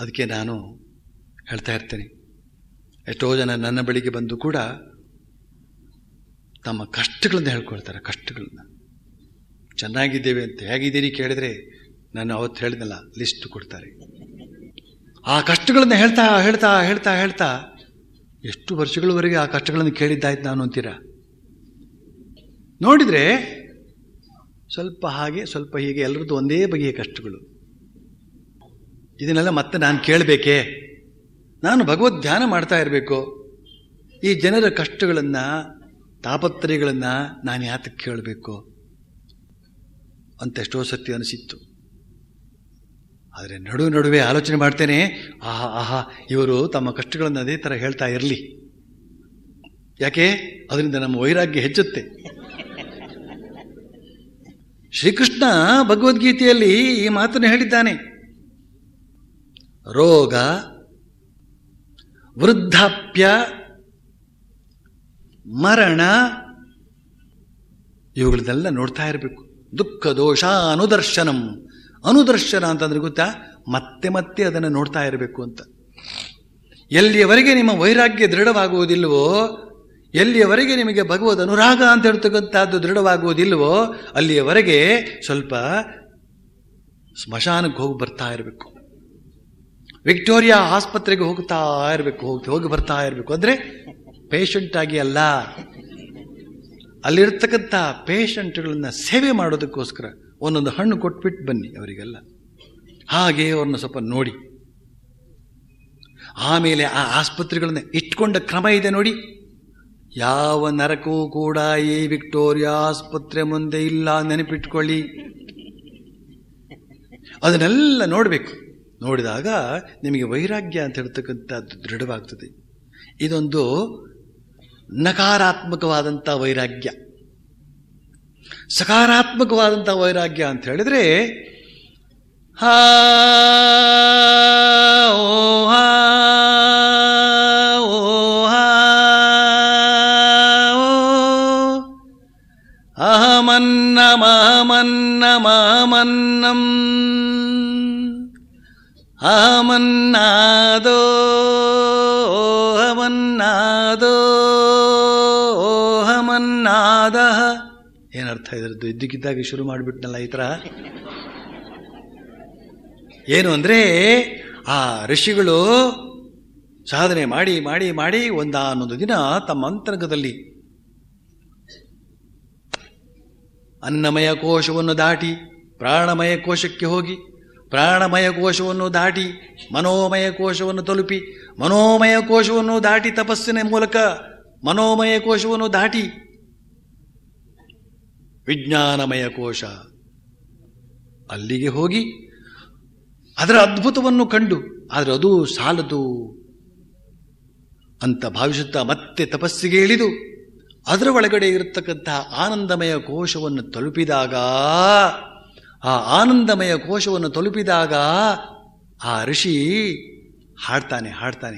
ಅದಕ್ಕೆ ನಾನು ಹೇಳ್ತಾ ಇರ್ತೇನೆ ಎಷ್ಟೋ ಜನ ನನ್ನ ಬಳಿಗೆ ಬಂದು ಕೂಡ ತಮ್ಮ ಕಷ್ಟಗಳನ್ನ ಹೇಳ್ಕೊಳ್ತಾರೆ ಕಷ್ಟಗಳನ್ನ ಚೆನ್ನಾಗಿದ್ದೇವೆ ಅಂತ ಹೇಗಿದ್ದೀರಿ ಕೇಳಿದ್ರೆ ನಾನು ಅವತ್ತು ಹೇಳಿದ್ನಲ್ಲ ಲಿಸ್ಟ್ ಕೊಡ್ತಾರೆ ಆ ಕಷ್ಟಗಳನ್ನ ಹೇಳ್ತಾ ಹೇಳ್ತಾ ಹೇಳ್ತಾ ಹೇಳ್ತಾ ಎಷ್ಟು ವರ್ಷಗಳವರೆಗೆ ಆ ಕಷ್ಟಗಳನ್ನು ಕೇಳಿದ್ದಾಯ್ತು ನಾನು ಅಂತೀರಾ ನೋಡಿದ್ರೆ ಸ್ವಲ್ಪ ಹಾಗೆ ಸ್ವಲ್ಪ ಹೀಗೆ ಎಲ್ಲರದ್ದು ಒಂದೇ ಬಗೆಯ ಕಷ್ಟಗಳು ಇದನ್ನೆಲ್ಲ ಮತ್ತೆ ನಾನು ಕೇಳಬೇಕೇ ನಾನು ಭಗವದ್ ಧ್ಯಾನ ಮಾಡ್ತಾ ಇರಬೇಕು ಈ ಜನರ ಕಷ್ಟಗಳನ್ನು ತಾಪತ್ರಯಗಳನ್ನು ನಾನು ಯಾತಕ್ಕೆ ಕೇಳಬೇಕು ಅಂತ ಎಷ್ಟೋ ಸತಿ ಅನಿಸಿತ್ತು ಆದರೆ ನಡು ನಡುವೆ ಆಲೋಚನೆ ಮಾಡ್ತೇನೆ ಆಹಾ ಆಹಾ ಇವರು ತಮ್ಮ ಕಷ್ಟಗಳನ್ನು ಅದೇ ಥರ ಹೇಳ್ತಾ ಇರಲಿ ಯಾಕೆ ಅದರಿಂದ ನಮ್ಮ ವೈರಾಗ್ಯ ಹೆಚ್ಚುತ್ತೆ ಶ್ರೀಕೃಷ್ಣ ಭಗವದ್ಗೀತೆಯಲ್ಲಿ ಈ ಮಾತನ್ನು ಹೇಳಿದ್ದಾನೆ ರೋಗ ವೃದ್ಧಾಪ್ಯ ಮರಣ ಇವುಗಳನ್ನೆಲ್ಲ ನೋಡ್ತಾ ಇರಬೇಕು ದುಃಖ ದೋಷ ಅನುದರ್ಶನಂ ಅನುದರ್ಶನ ಅಂತಂದ್ರೆ ಗೊತ್ತಾ ಮತ್ತೆ ಮತ್ತೆ ಅದನ್ನು ನೋಡ್ತಾ ಇರಬೇಕು ಅಂತ ಎಲ್ಲಿಯವರೆಗೆ ನಿಮ್ಮ ವೈರಾಗ್ಯ ದೃಢವಾಗುವುದಿಲ್ಲವೋ ಎಲ್ಲಿಯವರೆಗೆ ನಿಮಗೆ ಭಗವದ್ ಅನುರಾಗ ಅಂತ ಹೇಳ್ತಕ್ಕಂಥದ್ದು ದೃಢವಾಗುವುದಿಲ್ಲವೋ ಅಲ್ಲಿಯವರೆಗೆ ಸ್ವಲ್ಪ ಸ್ಮಶಾನಕ್ಕೆ ಹೋಗಿ ಬರ್ತಾ ಇರಬೇಕು ವಿಕ್ಟೋರಿಯಾ ಆಸ್ಪತ್ರೆಗೆ ಹೋಗ್ತಾ ಇರಬೇಕು ಹೋಗಿ ಹೋಗಿ ಬರ್ತಾ ಇರಬೇಕು ಅಂದರೆ ಪೇಷಂಟ್ ಆಗಿ ಅಲ್ಲ ಅಲ್ಲಿರ್ತಕ್ಕಂಥ ಪೇಷಂಟ್ಗಳನ್ನ ಸೇವೆ ಮಾಡೋದಕ್ಕೋಸ್ಕರ ಒಂದೊಂದು ಹಣ್ಣು ಕೊಟ್ಬಿಟ್ಟು ಬನ್ನಿ ಅವರಿಗೆಲ್ಲ ಹಾಗೆ ಅವ್ರನ್ನ ಸ್ವಲ್ಪ ನೋಡಿ ಆಮೇಲೆ ಆ ಆಸ್ಪತ್ರೆಗಳನ್ನ ಇಟ್ಕೊಂಡ ಕ್ರಮ ಇದೆ ನೋಡಿ ಯಾವ ನರಕವೂ ಕೂಡ ಈ ವಿಕ್ಟೋರಿಯಾ ಆಸ್ಪತ್ರೆ ಮುಂದೆ ಇಲ್ಲ ನೆನಪಿಟ್ಕೊಳ್ಳಿ ಅದನ್ನೆಲ್ಲ ನೋಡಬೇಕು ನೋಡಿದಾಗ ನಿಮಗೆ ವೈರಾಗ್ಯ ಅಂತ ಹೇಳ್ತಕ್ಕಂಥದ್ದು ದೃಢವಾಗ್ತದೆ ಇದೊಂದು ನಕಾರಾತ್ಮಕವಾದಂಥ ವೈರಾಗ್ಯ ಸಕಾರಾತ್ಮಕವಾದಂಥ ವೈರಾಗ್ಯ ಅಂತ ಹೇಳಿದ್ರೆ ಹಾ ಓ ಹಾ ಓ ಹಾ ಓ ಅಹಮನ್ನಮಹಮನ್ನಮಹಮನ್ನಂ ಅಹಮನ್ನಾದೋ ಅಹಮನ್ನಾದೋ ಅಹಮನ್ನಾದ ಏನರ್ಥ ಇದರದ್ದು ಇದ್ದಕ್ಕಿದ್ದಾಗಿ ಶುರು ಮಾಡಿಬಿಟ್ನಲ್ಲ ಈ ಥರ ಏನು ಅಂದರೆ ಆ ಋಷಿಗಳು ಸಾಧನೆ ಮಾಡಿ ಮಾಡಿ ಮಾಡಿ ಒಂದಾನೊಂದು ದಿನ ತಮ್ಮ ಅಂತರ್ಗದಲ್ಲಿ ಅನ್ನಮಯ ಕೋಶವನ್ನು ದಾಟಿ ಪ್ರಾಣಮಯ ಕೋಶಕ್ಕೆ ಹೋಗಿ ಪ್ರಾಣಮಯ ಕೋಶವನ್ನು ದಾಟಿ ಮನೋಮಯ ಕೋಶವನ್ನು ತಲುಪಿ ಮನೋಮಯ ಕೋಶವನ್ನು ದಾಟಿ ತಪಸ್ಸಿನ ಮೂಲಕ ಮನೋಮಯ ಕೋಶವನ್ನು ದಾಟಿ ವಿಜ್ಞಾನಮಯ ಕೋಶ ಅಲ್ಲಿಗೆ ಹೋಗಿ ಅದರ ಅದ್ಭುತವನ್ನು ಕಂಡು ಆದರೆ ಅದು ಸಾಲದು ಅಂತ ಭಾವಿಸುತ್ತಾ ಮತ್ತೆ ತಪಸ್ಸಿಗೆ ಇಳಿದು ಅದರ ಒಳಗಡೆ ಇರತಕ್ಕಂತಹ ಆನಂದಮಯ ಕೋಶವನ್ನು ತಲುಪಿದಾಗ ಆ ಆನಂದಮಯ ಕೋಶವನ್ನು ತಲುಪಿದಾಗ ಆ ಋಷಿ ಹಾಡ್ತಾನೆ ಹಾಡ್ತಾನೆ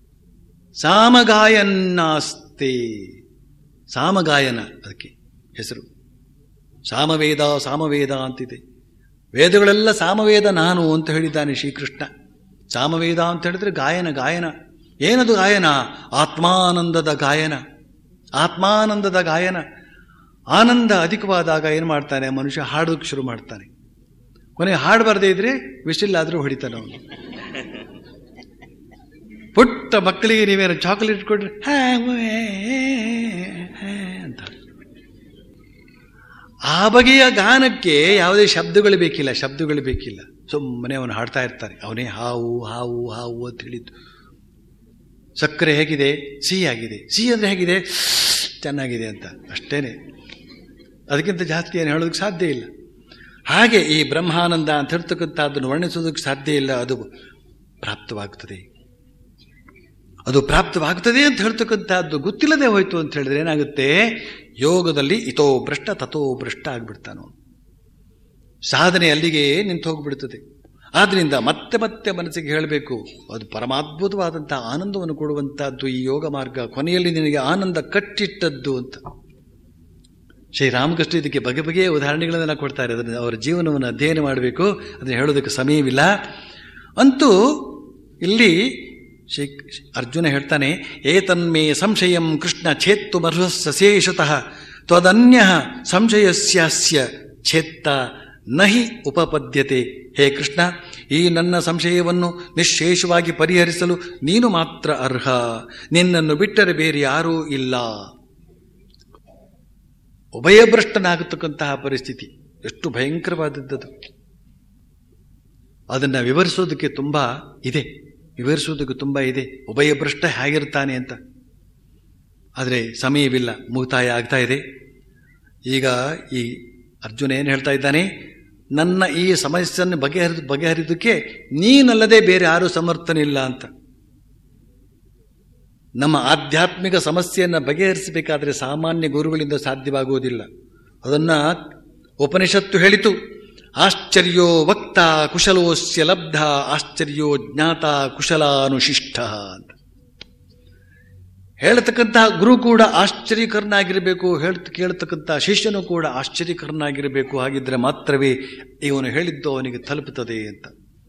ಸಾಮಗಾಯನ್ನಾಸ್ತೆ ಸಾಮಗಾಯನ ಅದಕ್ಕೆ ಹೆಸರು ಸಾಮವೇದ ಸಾಮವೇದ ಅಂತಿದೆ ವೇದಗಳೆಲ್ಲ ಸಾಮವೇದ ನಾನು ಅಂತ ಹೇಳಿದ್ದಾನೆ ಶ್ರೀಕೃಷ್ಣ ಸಾಮವೇದ ಅಂತ ಹೇಳಿದ್ರೆ ಗಾಯನ ಗಾಯನ ಏನದು ಗಾಯನ ಆತ್ಮಾನಂದದ ಗಾಯನ ಆತ್ಮಾನಂದದ ಗಾಯನ ಆನಂದ ಅಧಿಕವಾದಾಗ ಏನು ಮಾಡ್ತಾನೆ ಮನುಷ್ಯ ಹಾಡೋದಕ್ಕೆ ಶುರು ಮಾಡ್ತಾನೆ ಕೊನೆ ಹಾಡು ಬರದೇ ಇದ್ರೆ ವಿಶಿಲ್ಲಾದರೂ ಹೊಡಿತಾನೆ ಅವನು ಪುಟ್ಟ ಮಕ್ಕಳಿಗೆ ನೀವೇನು ಚಾಕ್ಲೇಟ್ ಕೊಟ್ರೆ ಹಾ, ಉವ್ವೇ, ಹಾ ಅಂತ ಆ ಬಗೆಯ ಗಾನಕ್ಕೆ ಯಾವುದೇ ಶಬ್ದಗಳು ಬೇಕಿಲ್ಲ ಶಬ್ದಗಳು ಬೇಕಿಲ್ಲ ಸುಮ್ಮನೆ ಅವನು ಹಾಡ್ತಾ ಇರ್ತಾನೆ ಅವನೇ ಹಾವು ಹಾವು ಹಾವು ಅಂತ ಹೇಳಿದ್ದು ಸಕ್ಕರೆ ಹೇಗಿದೆ ಸಿಹಿ ಆಗಿದೆ ಸಿಹಿ ಅಂದರೆ ಹೇಗಿದೆ ಚೆನ್ನಾಗಿದೆ ಅಂತ ಅಷ್ಟೇನೆ ಅದಕ್ಕಿಂತ ಜಾಸ್ತಿ ಏನು ಹೇಳೋದಕ್ಕೆ ಸಾಧ್ಯ ಇಲ್ಲ ಹಾಗೆ ಈ ಬ್ರಹ್ಮಾನಂದ ಅಂತ ಹೇಳ್ತಕ್ಕಂಥದ್ದನ್ನು ವರ್ಣಿಸೋದಕ್ಕೆ ಸಾಧ್ಯ ಇಲ್ಲ ಅದು ಪ್ರಾಪ್ತವಾಗ್ತದೆ ಅದು ಪ್ರಾಪ್ತವಾಗ್ತದೆ ಅಂತ ಹೇಳ್ತಕ್ಕಂಥದ್ದು ಗೊತ್ತಿಲ್ಲದೆ ಹೋಯ್ತು ಅಂತ ಹೇಳಿದ್ರೆ ಏನಾಗುತ್ತೆ ಯೋಗದಲ್ಲಿ ಇತೋ ಭ್ರಷ್ಟ ತಥೋ ಭ್ರಷ್ಟ ಆಗ್ಬಿಡ್ತಾನು ಸಾಧನೆ ಅಲ್ಲಿಗೆ ನಿಂತು ಹೋಗ್ಬಿಡ್ತದೆ ಆದ್ರಿಂದ ಮತ್ತೆ ಮತ್ತೆ ಮನಸ್ಸಿಗೆ ಹೇಳಬೇಕು ಅದು ಪರಮಾದ್ಭುತವಾದಂತಹ ಆನಂದವನ್ನು ಕೊಡುವಂತಹದ್ದು ಈ ಯೋಗ ಮಾರ್ಗ ಕೊನೆಯಲ್ಲಿ ನಿನಗೆ ಆನಂದ ಕಟ್ಟಿಟ್ಟದ್ದು ಅಂತ ಶ್ರೀರಾಮಕೃಷ್ಣ ಇದಕ್ಕೆ ಬಗೆ ಬಗೆಯ ಉದಾಹರಣೆಗಳನ್ನೆಲ್ಲ ಕೊಡ್ತಾರೆ ಅದನ್ನು ಅವರ ಜೀವನವನ್ನು ಅಧ್ಯಯನ ಮಾಡಬೇಕು ಅದನ್ನು ಹೇಳೋದಕ್ಕೆ ಸಮಯವಿಲ್ಲ ಅಂತೂ ಇಲ್ಲಿ ಶ್ರೀ ಅರ್ಜುನ ಹೇಳ್ತಾನೆ ಏತನ್ಮೇ ಸಂಶಯಂ ಕೃಷ್ಣ ಛೇತ್ತು ಮರುಸಶೇಷತಃ ತ್ವದನ್ಯ ಸಂಶಯಸ್ಯಾಸ್ಯ ಛೇತ್ತ ನಹಿ ಉಪಪದ್ಯತೆ ಹೇ ಕೃಷ್ಣ ಈ ನನ್ನ ಸಂಶಯವನ್ನು ನಿಶ್ಶೇಷವಾಗಿ ಪರಿಹರಿಸಲು ನೀನು ಮಾತ್ರ ಅರ್ಹ ನಿನ್ನನ್ನು ಬಿಟ್ಟರೆ ಬೇರೆ ಯಾರೂ ಇಲ್ಲ ಉಭಯಭ್ರಷ್ಟನಾಗತಕ್ಕಂತಹ ಪರಿಸ್ಥಿತಿ ಎಷ್ಟು ಭಯಂಕರವಾದದ್ದು ಅದನ್ನ ವಿವರಿಸೋದಕ್ಕೆ ತುಂಬಾ ಇದೆ ವಿವರಿಸೋದಕ್ಕೆ ತುಂಬಾ ಇದೆ ಉಭಯಭ್ರಷ್ಟ ಹೇಗಿರ್ತಾನೆ ಅಂತ ಆದರೆ ಸಮಯವಿಲ್ಲ ಮುಕ್ತಾಯ ಆಗ್ತಾ ಇದೆ ಈಗ ಈ ಅರ್ಜುನ ಏನು ಹೇಳ್ತಾ ಇದ್ದಾನೆ ನನ್ನ ಈ ಸಮಸ್ಯೆಯನ್ನು ಬಗೆಹರಿದು ಬಗೆಹರಿದಕ್ಕೆ ನೀನಲ್ಲದೆ ಬೇರೆ ಯಾರೂ ಸಮರ್ಥನಿಲ್ಲ ಅಂತ ನಮ್ಮ ಆಧ್ಯಾತ್ಮಿಕ ಸಮಸ್ಯೆಯನ್ನು ಬಗೆಹರಿಸಬೇಕಾದ್ರೆ ಸಾಮಾನ್ಯ ಗುರುಗಳಿಂದ ಸಾಧ್ಯವಾಗುವುದಿಲ್ಲ ಅದನ್ನ ಉಪನಿಷತ್ತು ಹೇಳಿತು ಆಶ್ಚರ್ಯೋ ವಕ್ತ ಕುಶಲೋಸ್ಯ ಲಬ್ಧ ಆಶ್ಚರ್ಯೋ ಜ್ಞಾತ ಕುಶಲಾನುಶಿಷ್ಟ ಅಂತ ಹೇಳ್ತಕ್ಕಂತಹ ಗುರು ಕೂಡ ಆಶ್ಚರ್ಯಕರನಾಗಿರಬೇಕು ಹೇಳ್ ಕೇಳ್ತಕ್ಕಂಥ ಶಿಷ್ಯನು ಕೂಡ ಆಶ್ಚರ್ಯಕರನಾಗಿರಬೇಕು ಹಾಗಿದ್ರೆ ಮಾತ್ರವೇ ಇವನು ಹೇಳಿದ್ದು ಅವನಿಗೆ ತಲುಪುತ್ತದೆ ಅಂತ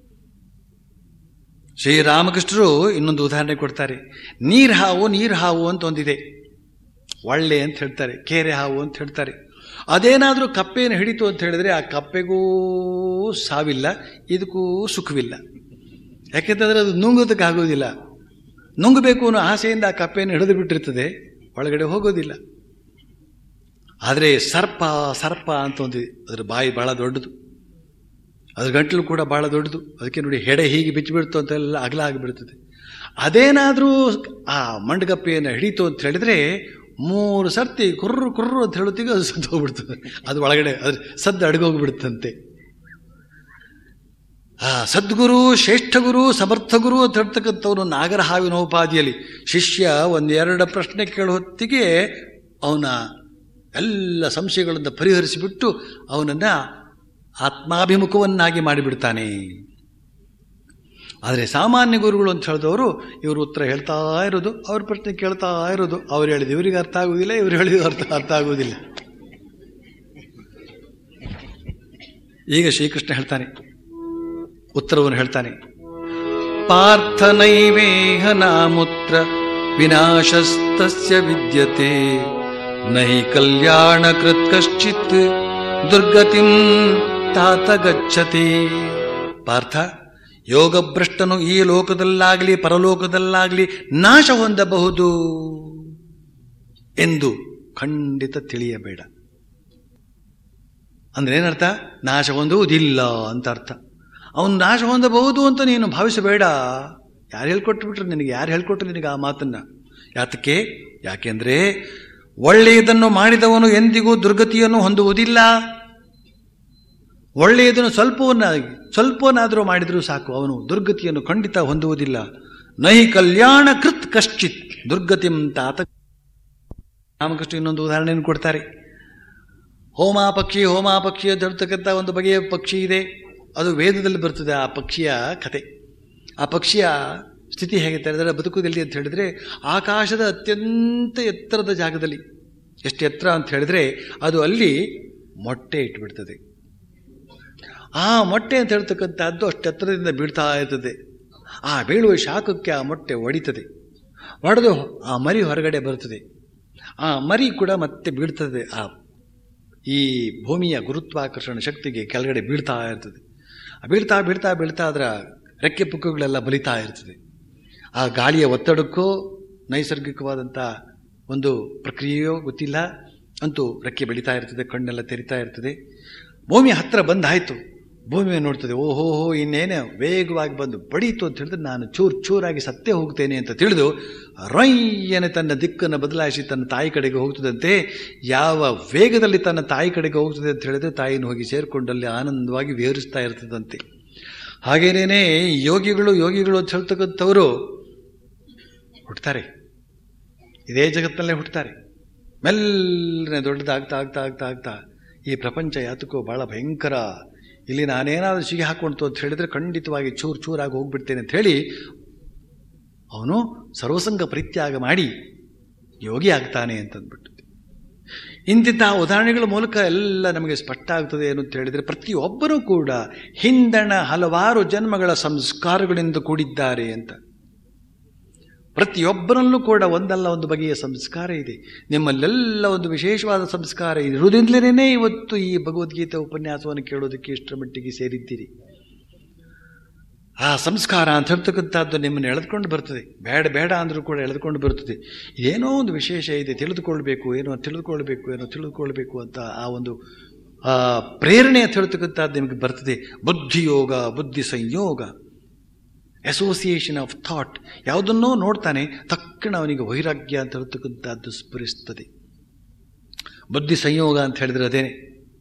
ಶ್ರೀರಾಮಕೃಷ್ಣರು ಇನ್ನೊಂದು ಉದಾಹರಣೆ ಕೊಡ್ತಾರೆ ನೀರ್ ಹಾವು ನೀರ್ ಹಾವು ಅಂತ ಒಂದಿದೆ ಒಳ್ಳೆ ಅಂತ ಹೇಳ್ತಾರೆ ಕೇರೆ ಹಾವು ಅಂತ ಹೇಳ್ತಾರೆ ಅದೇನಾದರೂ ಕಪ್ಪೆಯನ್ನು ಹಿಡಿತು ಅಂತ ಹೇಳಿದ್ರೆ ಆ ಕಪ್ಪೆಗೂ ಸಾವಿಲ್ಲ ಇದಕ್ಕೂ ಸುಖವಿಲ್ಲ ಯಾಕೆಂತಂದ್ರೆ ಅದು ನುಂಗೋದಕ್ಕೆ ಆಗೋದಿಲ್ಲ ನುಂಗಬೇಕು ಅನ್ನೋ ಆಸೆಯಿಂದ ಆ ಕಪ್ಪೆಯನ್ನು ಹಿಡಿದು ಬಿಟ್ಟಿರ್ತದೆ ಒಳಗಡೆ ಹೋಗೋದಿಲ್ಲ ಆದರೆ ಸರ್ಪ ಸರ್ಪ ಅಂತ ಒಂದಿದೆ ಅದರ ಬಾಯಿ ಬಹಳ ದೊಡ್ಡದು ಅದ್ರ ಗಂಟಲು ಕೂಡ ಬಹಳ ದೊಡ್ಡದು ಅದಕ್ಕೆ ನೋಡಿ ಹೆಡೆ ಹೀಗೆ ಬಿಚ್ಚಿಬಿಡ್ತು ಅಂತೆಲ್ಲ ಅಗಲ ಆಗಿಬಿಡ್ತದೆ ಅದೇನಾದರೂ ಆ ಮಂಡಗಪ್ಪೆಯನ್ನು ಹಿಡಿತು ಅಂತ ಹೇಳಿದ್ರೆ ಮೂರು ಸರ್ತಿ ಕುರ್ರು ಕುರ್ರು ಅಂತ ಹೇಳುತ್ತೀಗ ಅದು ಸದ್ದು ಹೋಗ್ಬಿಡ್ತದೆ ಅದು ಒಳಗಡೆ ಅದ್ರ ಸದ್ದು ಅಡಗೋಗ್ಬಿಡುತ್ತಂತೆ ಆ ಸದ್ಗುರು ಶ್ರೇಷ್ಠ ಗುರು ಸಮರ್ಥ ಗುರು ಅಂತ ಹೇಳ್ತಕ್ಕಂಥವನು ನಾಗರ ಹಾವಿನ ಉಪಾಧಿಯಲ್ಲಿ ಶಿಷ್ಯ ಒಂದೆರಡು ಪ್ರಶ್ನೆ ಕೇಳೋ ಹೊತ್ತಿಗೆ ಅವನ ಎಲ್ಲ ಸಂಶಯಗಳನ್ನು ಪರಿಹರಿಸಿಬಿಟ್ಟು ಅವನನ್ನ ಆತ್ಮಾಭಿಮುಖವನ್ನಾಗಿ ಮಾಡಿಬಿಡ್ತಾನೆ ಆದರೆ ಸಾಮಾನ್ಯ ಗುರುಗಳು ಅಂತ ಹೇಳಿದವರು ಇವರು ಉತ್ತರ ಹೇಳ್ತಾ ಇರೋದು ಅವ್ರ ಪ್ರಶ್ನೆ ಕೇಳ್ತಾ ಇರೋದು ಅವ್ರು ಹೇಳಿದ ಇವರಿಗೆ ಅರ್ಥ ಆಗುವುದಿಲ್ಲ ಇವ್ರು ಹೇಳಿದ ಅರ್ಥ ಅರ್ಥ ಆಗುವುದಿಲ್ಲ ಈಗ ಶ್ರೀಕೃಷ್ಣ ಹೇಳ್ತಾನೆ ಉತ್ತರವನ್ನು ಹೇಳ್ತಾನೆ ಪಾರ್ಥನೈವೇಹ ನಾಮುತ್ರ ವಿನಾಶಸ್ತಸ್ಯ ವಿದ್ಯತೆ ನಹಿ ಕಲ್ಯಾಣ ಕೃತ್ ಕಶ್ಚಿತ್ ದುರ್ಗತಿಂ ತಾತ ಗಚ್ಚತಿ ಪಾರ್ಥ ಯೋಗಭ್ರಷ್ಟನು ಈ ಲೋಕದಲ್ಲಾಗಲಿ ಪರಲೋಕದಲ್ಲಾಗಲಿ ನಾಶ ಹೊಂದಬಹುದು ಎಂದು ಖಂಡಿತ ತಿಳಿಯಬೇಡ ಅಂದ್ರೆ ಏನರ್ಥ ನಾಶ ಹೊಂದುವುದಿಲ್ಲ ಅಂತ ಅರ್ಥ ಅವನು ನಾಶ ಹೊಂದಬಹುದು ಅಂತ ನೀನು ಭಾವಿಸಬೇಡ ಯಾರು ಹೇಳ್ಕೊಟ್ಟು ಬಿಟ್ರು ನಿನಗೆ ಯಾರು ಹೇಳ್ಕೊಟ್ರು ನಿನಗೆ ಆ ಮಾತನ್ನ ಯಾತಕ್ಕೆ ಯಾಕೆಂದ್ರೆ ಒಳ್ಳೆಯದನ್ನು ಮಾಡಿದವನು ಎಂದಿಗೂ ದುರ್ಗತಿಯನ್ನು ಹೊಂದುವುದಿಲ್ಲ ಒಳ್ಳೆಯದನ್ನು ಸ್ವಲ್ಪವನ್ನಾಗಿ ಸ್ವಲ್ಪವನ್ನಾದರೂ ಮಾಡಿದರೂ ಸಾಕು ಅವನು ದುರ್ಗತಿಯನ್ನು ಖಂಡಿತ ಹೊಂದುವುದಿಲ್ಲ ನೈ ಕಲ್ಯಾಣ ಕೃತ್ ಕಶ್ಚಿತ್ ದುರ್ಗತಿಂ ತಾತ ರಾಮಕೃಷ್ಣ ಇನ್ನೊಂದು ಉದಾಹರಣೆಯನ್ನು ಕೊಡ್ತಾರೆ ಹೋಮಾ ಪಕ್ಷಿ ಹೋಮಾ ಪಕ್ಷಿ ಅಂತ ಹೇಳ್ತಕ್ಕಂಥ ಒಂದು ಬಗೆಯ ಪಕ್ಷಿ ಇದೆ ಅದು ವೇದದಲ್ಲಿ ಬರ್ತದೆ ಆ ಪಕ್ಷಿಯ ಕತೆ ಆ ಪಕ್ಷಿಯ ಸ್ಥಿತಿ ಹೇಗೆ ಹೇಳಿದ್ರೆ ಬದುಕುದಲ್ಲಿ ಅಂತ ಹೇಳಿದ್ರೆ ಆಕಾಶದ ಅತ್ಯಂತ ಎತ್ತರದ ಜಾಗದಲ್ಲಿ ಎಷ್ಟು ಎತ್ತರ ಅಂತ ಹೇಳಿದ್ರೆ ಅದು ಅಲ್ಲಿ ಮೊಟ್ಟೆ ಇಟ್ಬಿಡ್ತದೆ ಆ ಮೊಟ್ಟೆ ಅಂತ ಹೇಳ್ತಕ್ಕಂಥದ್ದು ಅಷ್ಟು ಎತ್ತರದಿಂದ ಬೀಳ್ತಾ ಇರ್ತದೆ ಆ ಬೀಳುವ ಶಾಖಕ್ಕೆ ಆ ಮೊಟ್ಟೆ ಒಡಿತದೆ ಒಡೆದು ಆ ಮರಿ ಹೊರಗಡೆ ಬರ್ತದೆ ಆ ಮರಿ ಕೂಡ ಮತ್ತೆ ಬೀಳ್ತದೆ ಆ ಈ ಭೂಮಿಯ ಗುರುತ್ವಾಕರ್ಷಣ ಶಕ್ತಿಗೆ ಕೆಳಗಡೆ ಬೀಳ್ತಾ ಇರ್ತದೆ ಬೀಳ್ತಾ ಬೀಳ್ತಾ ಬೀಳ್ತಾ ಅದರ ರೆಕ್ಕೆ ಪುಕ್ಕಗಳೆಲ್ಲ ಬಲಿತಾ ಇರ್ತದೆ ಆ ಗಾಳಿಯ ಒತ್ತಡಕ್ಕೂ ನೈಸರ್ಗಿಕವಾದಂಥ ಒಂದು ಪ್ರಕ್ರಿಯೆಯೋ ಗೊತ್ತಿಲ್ಲ ಅಂತೂ ರೆಕ್ಕೆ ಬೆಳೀತಾ ಇರ್ತದೆ ಕಣ್ಣೆಲ್ಲ ತೆರಿತಾ ಇರ್ತದೆ ಭೂಮಿ ಹತ್ರ ಬಂದಾಯಿತು ಭೂಮಿಯ ನೋಡ್ತದೆ ಓಹೋ ಹೋ ಇನ್ನೇನೆ ವೇಗವಾಗಿ ಬಂದು ಬಡೀತು ಅಂತ ಹೇಳಿದ್ರೆ ನಾನು ಚೂರು ಚೂರಾಗಿ ಸತ್ತೇ ಹೋಗ್ತೇನೆ ಅಂತ ತಿಳಿದು ರೊಯ್ಯನೆ ತನ್ನ ದಿಕ್ಕನ್ನು ಬದಲಾಯಿಸಿ ತನ್ನ ತಾಯಿ ಕಡೆಗೆ ಹೋಗ್ತದಂತೆ ಯಾವ ವೇಗದಲ್ಲಿ ತನ್ನ ತಾಯಿ ಕಡೆಗೆ ಹೋಗ್ತದೆ ಅಂತ ಹೇಳಿದ್ರೆ ತಾಯಿನ ಹೋಗಿ ಸೇರಿಕೊಂಡಲ್ಲಿ ಆನಂದವಾಗಿ ವಿಹರಿಸ್ತಾ ಇರ್ತದಂತೆ ಹಾಗೇನೇನೆ ಯೋಗಿಗಳು ಯೋಗಿಗಳು ಅಂತ ಹೇಳ್ತಕ್ಕಂಥವರು ಹುಟ್ಟುತ್ತಾರೆ ಇದೇ ಜಗತ್ತಿನಲ್ಲೇ ಹುಟ್ಟುತ್ತಾರೆ ಮೆಲ್ಲನೆ ದೊಡ್ಡದಾಗ್ತಾ ಆಗ್ತಾ ಆಗ್ತಾ ಆಗ್ತಾ ಈ ಪ್ರಪಂಚ ಯಾತಕ್ಕೋ ಬಹಳ ಭಯಂಕರ ಇಲ್ಲಿ ನಾನೇನಾದರೂ ಸಿಗಿ ಹಾಕೊಂತು ಅಂತ ಹೇಳಿದ್ರೆ ಖಂಡಿತವಾಗಿ ಚೂರು ಚೂರಾಗಿ ಹೋಗ್ಬಿಡ್ತೇನೆ ಅಂತ ಹೇಳಿ ಅವನು ಸರ್ವಸಂಗ ಪರಿತ್ಯಾಗ ಮಾಡಿ ಯೋಗಿ ಆಗ್ತಾನೆ ಅಂತಂದ್ಬಿಟ್ಟು ಇಂತಿಂತಹ ಉದಾಹರಣೆಗಳ ಮೂಲಕ ಎಲ್ಲ ನಮಗೆ ಸ್ಪಷ್ಟ ಆಗ್ತದೆ ಏನು ಅಂತ ಹೇಳಿದರೆ ಪ್ರತಿಯೊಬ್ಬರೂ ಕೂಡ ಹಿಂದಣ ಹಲವಾರು ಜನ್ಮಗಳ ಸಂಸ್ಕಾರಗಳಿಂದ ಕೂಡಿದ್ದಾರೆ ಅಂತ ಪ್ರತಿಯೊಬ್ಬರಲ್ಲೂ ಕೂಡ ಒಂದಲ್ಲ ಒಂದು ಬಗೆಯ ಸಂಸ್ಕಾರ ಇದೆ ನಿಮ್ಮಲ್ಲೆಲ್ಲ ಒಂದು ವಿಶೇಷವಾದ ಸಂಸ್ಕಾರ ಇರುವುದಿಂದಲೇ ಇವತ್ತು ಈ ಭಗವದ್ಗೀತೆ ಉಪನ್ಯಾಸವನ್ನು ಕೇಳೋದಕ್ಕೆ ಇಷ್ಟರ ಮಟ್ಟಿಗೆ ಸೇರಿದ್ದೀರಿ ಆ ಸಂಸ್ಕಾರ ಅಂತ ಹೇಳ್ತಕ್ಕಂಥದ್ದು ನಿಮ್ಮನ್ನು ಎಳೆದುಕೊಂಡು ಬರ್ತದೆ ಬೇಡ ಬೇಡ ಅಂದರೂ ಕೂಡ ಎಳೆದುಕೊಂಡು ಬರ್ತದೆ ಏನೋ ಒಂದು ವಿಶೇಷ ಇದೆ ತಿಳಿದುಕೊಳ್ಬೇಕು ಏನೋ ತಿಳಿದುಕೊಳ್ಬೇಕು ಏನೋ ತಿಳಿದುಕೊಳ್ಬೇಕು ಅಂತ ಆ ಒಂದು ಆ ಪ್ರೇರಣೆ ಅಂತ ಹೇಳ್ತಕ್ಕಂಥದ್ದು ನಿಮಗೆ ಬರ್ತದೆ ಬುದ್ಧಿಯೋಗ ಬುದ್ಧಿ ಸಂಯೋಗ ಅಸೋಸಿಯೇಷನ್ ಆಫ್ ಥಾಟ್ ಯಾವುದನ್ನೋ ನೋಡ್ತಾನೆ ತಕ್ಷಣ ಅವನಿಗೆ ವೈರಾಗ್ಯ ಅಂತ ಹೇಳ್ತಕ್ಕಂಥದ್ದು ಸ್ಫುರಿಸ್ತದೆ ಬುದ್ಧಿ ಸಂಯೋಗ ಅಂತ ಹೇಳಿದ್ರೆ ಅದೇನೆ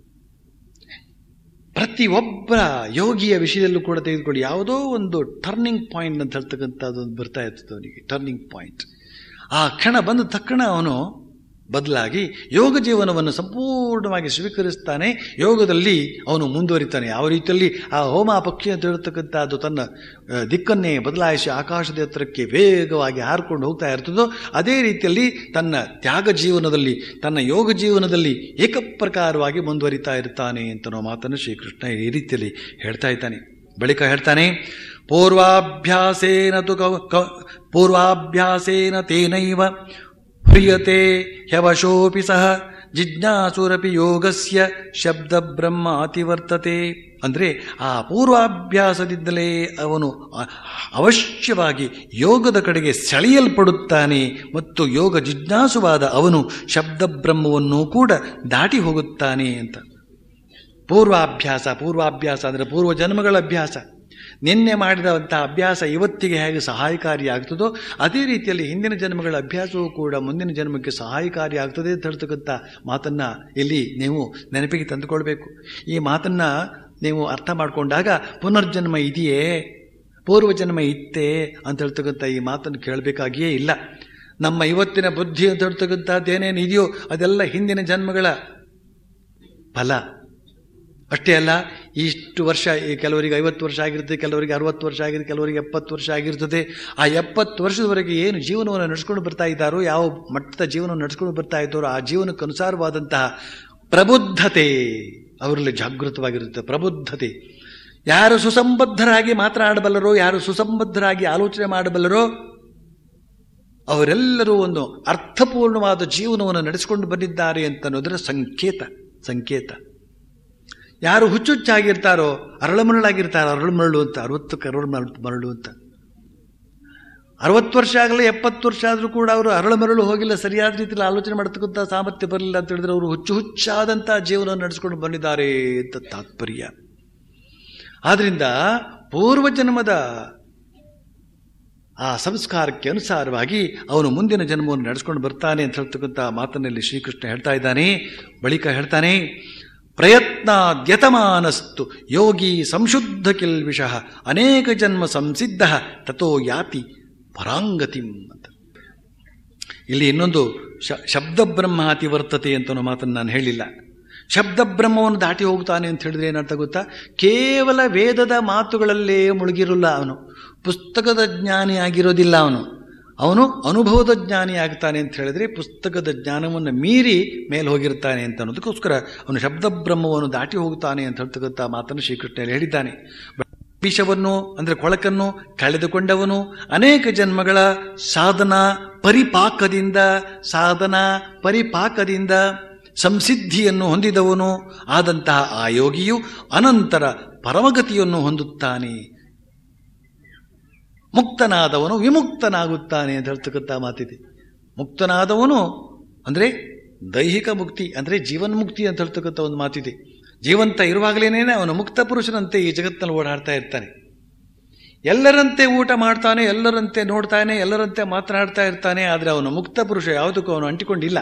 ಪ್ರತಿಯೊಬ್ಬ ಯೋಗಿಯ ವಿಷಯದಲ್ಲೂ ಕೂಡ ತೆಗೆದುಕೊಳ್ಳಿ ಯಾವುದೋ ಒಂದು ಟರ್ನಿಂಗ್ ಪಾಯಿಂಟ್ ಅಂತ ಹೇಳ್ತಕ್ಕಂಥದ್ದು ಒಂದು ಬರ್ತಾ ಇರ್ತದೆ ಅವನಿಗೆ ಟರ್ನಿಂಗ್ ಪಾಯಿಂಟ್ ಆ ಕ್ಷಣ ಬಂದ ತಕ್ಷಣ ಅವನು ಬದಲಾಗಿ ಯೋಗ ಜೀವನವನ್ನು ಸಂಪೂರ್ಣವಾಗಿ ಸ್ವೀಕರಿಸ್ತಾನೆ ಯೋಗದಲ್ಲಿ ಅವನು ಮುಂದುವರಿತಾನೆ ಯಾವ ರೀತಿಯಲ್ಲಿ ಆ ಹೋಮ ಪಕ್ಷಿ ಅಂತ ಹೇಳ್ತಕ್ಕಂಥದ್ದು ತನ್ನ ಆ, ದಿಕ್ಕನ್ನೇ ಬದಲಾಯಿಸಿ ಆಕಾಶದ ಎತ್ತರಕ್ಕೆ ವೇಗವಾಗಿ ಹಾರಿಕೊಂಡು ಹೋಗ್ತಾ ಇರ್ತದೋ ಅದೇ ರೀತಿಯಲ್ಲಿ ತನ್ನ ತ್ಯಾಗ ಜೀವನದಲ್ಲಿ ತನ್ನ ಯೋಗ ಜೀವನದಲ್ಲಿ ಏಕಪ್ರಕಾರವಾಗಿ ಮುಂದುವರಿತಾ ಇರ್ತಾನೆ ಅಂತ ನಾವು ಮಾತನ್ನು ಶ್ರೀಕೃಷ್ಣ ಈ ರೀತಿಯಲ್ಲಿ ಹೇಳ್ತಾ ಇದ್ದಾನೆ ಬಳಿಕ ಹೇಳ್ತಾನೆ ಪೂರ್ವಾಭ್ಯಾಸೇನ ತು ಕೌ- ಕೌ- ಪೂರ್ವಾಭ್ಯಾಸೇನ ತೇನೈವ ಹ್ರಿಯತೆ ಹ್ಯವಶೋಪಿ ಸಹ ಜಿಜ್ಞಾಸುರಪಿ ಯೋಗಸ್ಯ ಶಬ್ದ ಬ್ರಹ್ಮ ಅತಿವರ್ತತೆ ಅಂದರೆ ಆ ಪೂರ್ವಾಭ್ಯಾಸದಿಂದಲೇ ಅವನು ಅ- ಅವಶ್ಯವಾಗಿ ಯೋಗದ ಕಡೆಗೆ ಸೆಳೆಯಲ್ಪಡುತ್ತಾನೆ ಮತ್ತು ಯೋಗ ಜಿಜ್ಞಾಸುವಾದ ಅವನು ಶಬ್ದ ಬ್ರಹ್ಮವನ್ನು ಕೂಡ ದಾಟಿ ಹೋಗುತ್ತಾನೆ ಅಂತ ಪೂರ್ವಾಭ್ಯಾಸ ಪೂರ್ವಾಭ್ಯಾಸ ಅಂದರೆ ಪೂರ್ವ ಜನ್ಮಗಳ ಅಭ್ಯಾಸ ನಿನ್ನೆ ಮಾಡಿದಂಥ ಅಭ್ಯಾಸ ಇವತ್ತಿಗೆ ಹೇಗೆ ಸಹಾಯಕಾರಿಯಾಗ್ತದೋ ಅದೇ ರೀತಿಯಲ್ಲಿ ಹಿಂದಿನ ಜನ್ಮಗಳ ಅಭ್ಯಾಸವೂ ಕೂಡ ಮುಂದಿನ ಜನ್ಮಕ್ಕೆ ಸಹಾಯಕಾರಿಯಾಗ್ತದೆ ಅಂತ ಹೇಳ್ತಕ್ಕಂಥ ಮಾತನ್ನು ಇಲ್ಲಿ ನೀವು ನೆನಪಿಗೆ ತಂದುಕೊಳ್ಬೇಕು ಈ ಮಾತನ್ನು ನೀವು ಅರ್ಥ ಮಾಡಿಕೊಂಡಾಗ ಪುನರ್ಜನ್ಮ ಇದೆಯೇ ಪೂರ್ವಜನ್ಮ ಇತ್ತೇ ಅಂತ ಹೇಳ್ತಕ್ಕಂಥ ಈ ಮಾತನ್ನು ಕೇಳಬೇಕಾಗಿಯೇ ಇಲ್ಲ ನಮ್ಮ ಇವತ್ತಿನ ಬುದ್ಧಿ ಅಂತ ಹೇಳ್ತಕ್ಕಂಥದ್ದು ಏನೇನು ಇದೆಯೋ ಅದೆಲ್ಲ ಹಿಂದಿನ ಜನ್ಮಗಳ ಫಲ ಅಷ್ಟೇ ಅಲ್ಲ ಇಷ್ಟು ವರ್ಷ ಈ ಕೆಲವರಿಗೆ ಐವತ್ತು ವರ್ಷ ಆಗಿರ್ತದೆ ಕೆಲವರಿಗೆ ಅರವತ್ತು ವರ್ಷ ಆಗಿರ್ತದೆ ಕೆಲವರಿಗೆ ಎಪ್ಪತ್ತು ವರ್ಷ ಆಗಿರ್ತದೆ ಆ ಎಪ್ಪತ್ತು ವರ್ಷದವರೆಗೆ ಏನು ಜೀವನವನ್ನು ನಡೆಸ್ಕೊಂಡು ಬರ್ತಾ ಇದ್ದಾರೋ ಯಾವ ಮಟ್ಟದ ಜೀವನವನ್ನು ನಡೆಸ್ಕೊಂಡು ಬರ್ತಾ ಇದ್ದಾರೋ ಆ ಜೀವನಕ್ಕೆ ಅನುಸಾರವಾದಂತಹ ಪ್ರಬುದ್ಧತೆ ಅವರಲ್ಲಿ ಜಾಗೃತವಾಗಿರುತ್ತೆ ಪ್ರಬುದ್ಧತೆ ಯಾರು ಸುಸಂಬದ್ಧರಾಗಿ ಮಾತನಾಡಬಲ್ಲರೋ ಯಾರು ಸುಸಂಬದ್ಧರಾಗಿ ಆಲೋಚನೆ ಮಾಡಬಲ್ಲರೋ ಅವರೆಲ್ಲರೂ ಒಂದು ಅರ್ಥಪೂರ್ಣವಾದ ಜೀವನವನ್ನು ನಡೆಸಿಕೊಂಡು ಬಂದಿದ್ದಾರೆ ಅಂತ ಅನ್ನೋದರ ಸಂಕೇತ ಸಂಕೇತ ಯಾರು ಹುಚ್ಚುಚ್ಚಾಗಿರ್ತಾರೋ ಅರಳುಮರಳಾಗಿರ್ತಾರೋ ಅರಳುಮರಳು ಅಂತ ಅರವತ್ತಕ್ಕೆ ಅರಳು ಮರಳು ಅಂತ ಅರವತ್ತು ವರ್ಷ ಆಗಲಿ ಎಪ್ಪತ್ತು ವರ್ಷ ಆದರೂ ಕೂಡ ಅವರು ಅರಳುಮರಳು ಹೋಗಿಲ್ಲ ಸರಿಯಾದ ರೀತಿಯಲ್ಲಿ ಆಲೋಚನೆ ಮಾಡತಕ್ಕಂಥ ಸಾಮರ್ಥ್ಯ ಬರಲಿಲ್ಲ ಅಂತ ಹೇಳಿದ್ರೆ ಅವರು ಹುಚ್ಚು ಹುಚ್ಚಾದಂಥ ಜೀವನ ನಡೆಸ್ಕೊಂಡು ಬಂದಿದ್ದಾರೆ ಅಂತ ತಾತ್ಪರ್ಯ ಆದ್ರಿಂದ ಪೂರ್ವಜನ್ಮದ ಆ ಸಂಸ್ಕಾರಕ್ಕೆ ಅನುಸಾರವಾಗಿ ಅವನು ಮುಂದಿನ ಜನ್ಮವನ್ನು ನಡೆಸ್ಕೊಂಡು ಬರ್ತಾನೆ ಅಂತ ಹೇಳ್ತಕ್ಕಂಥ ಮಾತನ್ನಲ್ಲಿ ಶ್ರೀಕೃಷ್ಣ ಹೇಳ್ತಾ ಇದ್ದಾನೆ ಬಳಿಕ ಹೇಳ್ತಾನೆ ಪ್ರಯತ್ನಾದ್ಯತಮಾನಸ್ತು ಯೋಗಿ ಸಂಶುದ್ಧ ಕಿಲ್ವಿಷಃ ಅನೇಕ ಜನ್ಮ ಸಂಸಿದ್ಧ ತಥೋ ಯಾತಿ ಪರಾಂಗತಿಂ ಅಂತ ಇಲ್ಲಿ ಇನ್ನೊಂದು ಶ- ಶಬ್ದ ಬ್ರಹ್ಮ ಅತಿ ವರ್ತತೆ ಅಂತ ಅನ್ನೋ ಮಾತನ್ನು ನಾನು ಹೇಳಿಲ್ಲ ಶಬ್ದ ಬ್ರಹ್ಮವನ್ನು ದಾಟಿ ಹೋಗ್ತಾನೆ ಅಂತ ಹೇಳಿದ್ರೆ ಏನರ್ಥ ಗೊತ್ತಾ ಕೇವಲ ವೇದದ ಮಾತುಗಳಲ್ಲೇ ಮುಳುಗಿರಲ್ಲ ಅವನು ಪುಸ್ತಕದ ಜ್ಞಾನಿ ಆಗಿರೋದಿಲ್ಲ ಅವನು ಅವನು ಅನುಭವದ ಜ್ಞಾನಿ ಆಗ್ತಾನೆ ಅಂತ ಹೇಳಿದ್ರೆ ಪುಸ್ತಕದ ಜ್ಞಾನವನ್ನು ಮೀರಿ ಮೇಲೆ ಹೋಗಿರ್ತಾನೆ ಅಂತ ಅನ್ನೋದಕ್ಕೋಸ್ಕರ ಅವನು ಶಬ್ದ ಬ್ರಹ್ಮವನ್ನು ದಾಟಿ ಹೋಗ್ತಾನೆ ಅಂತ ಹೇಳ್ತಕ್ಕಂಥ ಮಾತನ್ನು ಶ್ರೀಕೃಷ್ಣ ಹೇಳಿದ್ದಾನೆ ವಿಷವನ್ನು ಅಂದರೆ ಕೊಳಕನ್ನು ಕಳೆದುಕೊಂಡವನು ಅನೇಕ ಜನ್ಮಗಳ ಸಾಧನ ಪರಿಪಾಕದಿಂದ ಸಾಧನ ಪರಿಪಾಕದಿಂದ ಸಂಸಿದ್ಧಿಯನ್ನು ಹೊಂದಿದವನು ಆದಂತಹ ಆ ಯೋಗಿಯು ಅನಂತರ ಪರಮಗತಿಯನ್ನು ಹೊಂದುತ್ತಾನೆ ಮುಕ್ತನಾದವನು ವಿಮುಕ್ತನಾಗುತ್ತಾನೆ ಅಂತ ಹೇಳ್ತಕ್ಕಂಥ ಮಾತಿದೆ ಮುಕ್ತನಾದವನು ಅಂದರೆ ದೈಹಿಕ ಮುಕ್ತಿ ಅಂದರೆ ಜೀವನ್ಮುಕ್ತಿ ಅಂತ ಹೇಳ್ತಕ್ಕಂಥ ಒಂದು ಮಾತಿದೆ ಜೀವಂತ ಇರುವಾಗಲೇನೇ ಅವನು ಮುಕ್ತ ಪುರುಷನಂತೆ ಈ ಜಗತ್ತಿನಲ್ಲಿ ಓಡಾಡ್ತಾ ಇರ್ತಾನೆ ಎಲ್ಲರಂತೆ ಊಟ ಮಾಡ್ತಾನೆ ಎಲ್ಲರಂತೆ ನೋಡ್ತಾನೆ ಎಲ್ಲರಂತೆ ಮಾತನಾಡ್ತಾ ಇರ್ತಾನೆ ಆದರೆ ಅವನು ಮುಕ್ತ ಪುರುಷ ಯಾವುದಕ್ಕೂ ಅವನು ಅಂಟಿಕೊಂಡಿಲ್ಲ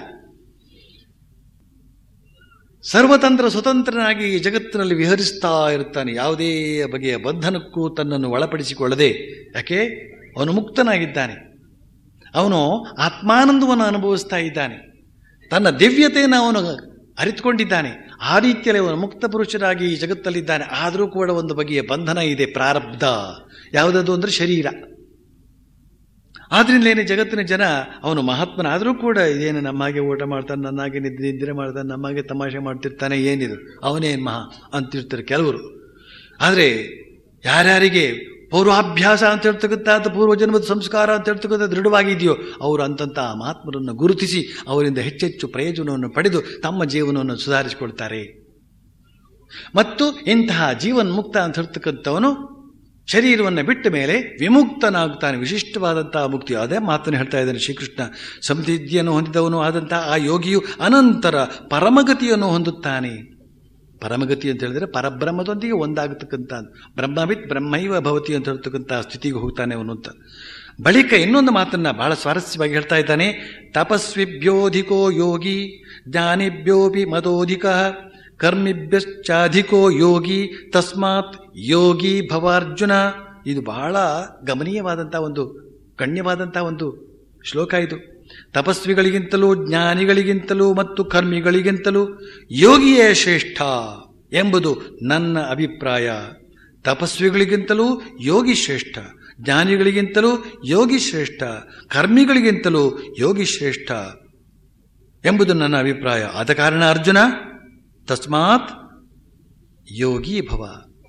ಸರ್ವತಂತ್ರ ಸ್ವತಂತ್ರನಾಗಿ ಈ ಜಗತ್ತಿನಲ್ಲಿ ವಿಹರಿಸ್ತಾ ಇರ್ತಾನೆ ಯಾವುದೇ ಬಗೆಯ ಬಂಧನಕ್ಕೂ ತನ್ನನ್ನು ಒಳಪಡಿಸಿಕೊಳ್ಳದೆ ಯಾಕೆ ಅವನು ಮುಕ್ತನಾಗಿದ್ದಾನೆ ಅವನು ಆತ್ಮಾನಂದವನ್ನು ಅನುಭವಿಸ್ತಾ ಇದ್ದಾನೆ ತನ್ನ ದಿವ್ಯತೆಯನ್ನು ಅವನು ಅರಿತುಕೊಂಡಿದ್ದಾನೆ ಆ ರೀತಿಯಲ್ಲಿ ಅವನು ಮುಕ್ತ ಪುರುಷರಾಗಿ ಈ ಜಗತ್ತಲ್ಲಿದ್ದಾನೆ ಆದರೂ ಕೂಡ ಒಂದು ಬಗೆಯ ಬಂಧನ ಇದೆ ಪ್ರಾರಬ್ಧ ಯಾವುದದು ಅಂದರೆ ಶರೀರ ಆದ್ರಿಂದಲೇನೆ ಜಗತ್ತಿನ ಜನ ಅವನು ಮಹಾತ್ಮನಾದರೂ ಕೂಡ ಇದೇನು ನಮ್ಮಾಗೆ ಊಟ ಮಾಡ್ತಾನೆ ನನ್ನಾಗೆ ನಿದ್ರೆ ನಿದ್ರೆ ಮಾಡ್ತಾನೆ ನಮ್ಮಾಗೆ ತಮಾಷೆ ಮಾಡ್ತಿರ್ತಾನೆ ಏನಿದು ಅವನೇನು ಮಹಾ ಅಂತಿರ್ತಾರೆ ಕೆಲವರು ಆದರೆ ಯಾರ್ಯಾರಿಗೆ ಪೌರ್ವಾಭ್ಯಾಸ ಅಂತ ಹೇಳ್ತಕ್ಕಂಥದ್ದು ಪೂರ್ವಜನ್ಮದ ಸಂಸ್ಕಾರ ಅಂತ ಹೇಳ್ತಕ್ಕಂಥ ದೃಢವಾಗಿದೆಯೋ ಅವರು ಅಂತಂಥ ಮಹಾತ್ಮರನ್ನು ಗುರುತಿಸಿ ಅವರಿಂದ ಹೆಚ್ಚೆಚ್ಚು ಪ್ರಯೋಜನವನ್ನು ಪಡೆದು ತಮ್ಮ ಜೀವನವನ್ನು ಸುಧಾರಿಸಿಕೊಳ್ತಾರೆ ಮತ್ತು ಇಂತಹ ಜೀವನ್ ಮುಕ್ತ ಅಂತ ಹೇಳ್ತಕ್ಕಂಥವನು ಶರೀರವನ್ನು ಬಿಟ್ಟ ಮೇಲೆ ವಿಮುಕ್ತನಾಗ್ತಾನೆ ವಿಶಿಷ್ಟವಾದಂತಹ ಮುಕ್ತಿ ಅದೇ ಮಾತನ್ನು ಹೇಳ್ತಾ ಇದ್ದಾನೆ ಶ್ರೀಕೃಷ್ಣ ಸಮೃದ್ಧಿಯನ್ನು ಹೊಂದಿದವನು ಆದಂತಹ ಆ ಯೋಗಿಯು ಅನಂತರ ಪರಮಗತಿಯನ್ನು ಹೊಂದುತ್ತಾನೆ ಪರಮಗತಿ ಅಂತ ಹೇಳಿದ್ರೆ ಪರಬ್ರಹ್ಮದೊಂದಿಗೆ ಒಂದಾಗತಕ್ಕಂಥ ಬ್ರಹ್ಮವಿತ್ ಬ್ರಹ್ಮೈವ ಭವತಿ ಅಂತ ಹೇಳ್ತಕ್ಕಂಥ ಸ್ಥಿತಿಗೆ ಹೋಗ್ತಾನೆ ಅವನು ಅಂತ ಬಳಿಕ ಇನ್ನೊಂದು ಮಾತನ್ನ ಬಹಳ ಸ್ವಾರಸ್ಯವಾಗಿ ಹೇಳ್ತಾ ಇದ್ದಾನೆ ತಪಸ್ವಿಭ್ಯೋಧಿಕೋ ಯೋಗಿ ಜ್ಞಾನಿಭ್ಯೋಪಿ ಮದೋಧಿಕ ಕರ್ಮಿಭ್ಯಶ್ಚಾಧಿಕೋ ಯೋಗಿ ತಸ್ಮಾತ್ ಯೋಗಿ ಭವಾರ್ಜುನ ಇದು ಬಹಳ ಗಮನೀಯವಾದಂತಹ ಒಂದು ಗಣ್ಯವಾದಂತಹ ಒಂದು ಶ್ಲೋಕ ಇದು ತಪಸ್ವಿಗಳಿಗಿಂತಲೂ ಜ್ಞಾನಿಗಳಿಗಿಂತಲೂ ಮತ್ತು ಕರ್ಮಿಗಳಿಗಿಂತಲೂ ಯೋಗಿಯೇ ಶ್ರೇಷ್ಠ ಎಂಬುದು ನನ್ನ ಅಭಿಪ್ರಾಯ ತಪಸ್ವಿಗಳಿಗಿಂತಲೂ ಯೋಗಿ ಶ್ರೇಷ್ಠ ಜ್ಞಾನಿಗಳಿಗಿಂತಲೂ ಯೋಗಿ ಶ್ರೇಷ್ಠ ಕರ್ಮಿಗಳಿಗಿಂತಲೂ ಯೋಗಿ ಶ್ರೇಷ್ಠ ಎಂಬುದು ನನ್ನ ಅಭಿಪ್ರಾಯ ಆದ ಕಾರಣ ಅರ್ಜುನ ತಸ್ಮಾತ್ ಯೋಗಿ ಭವ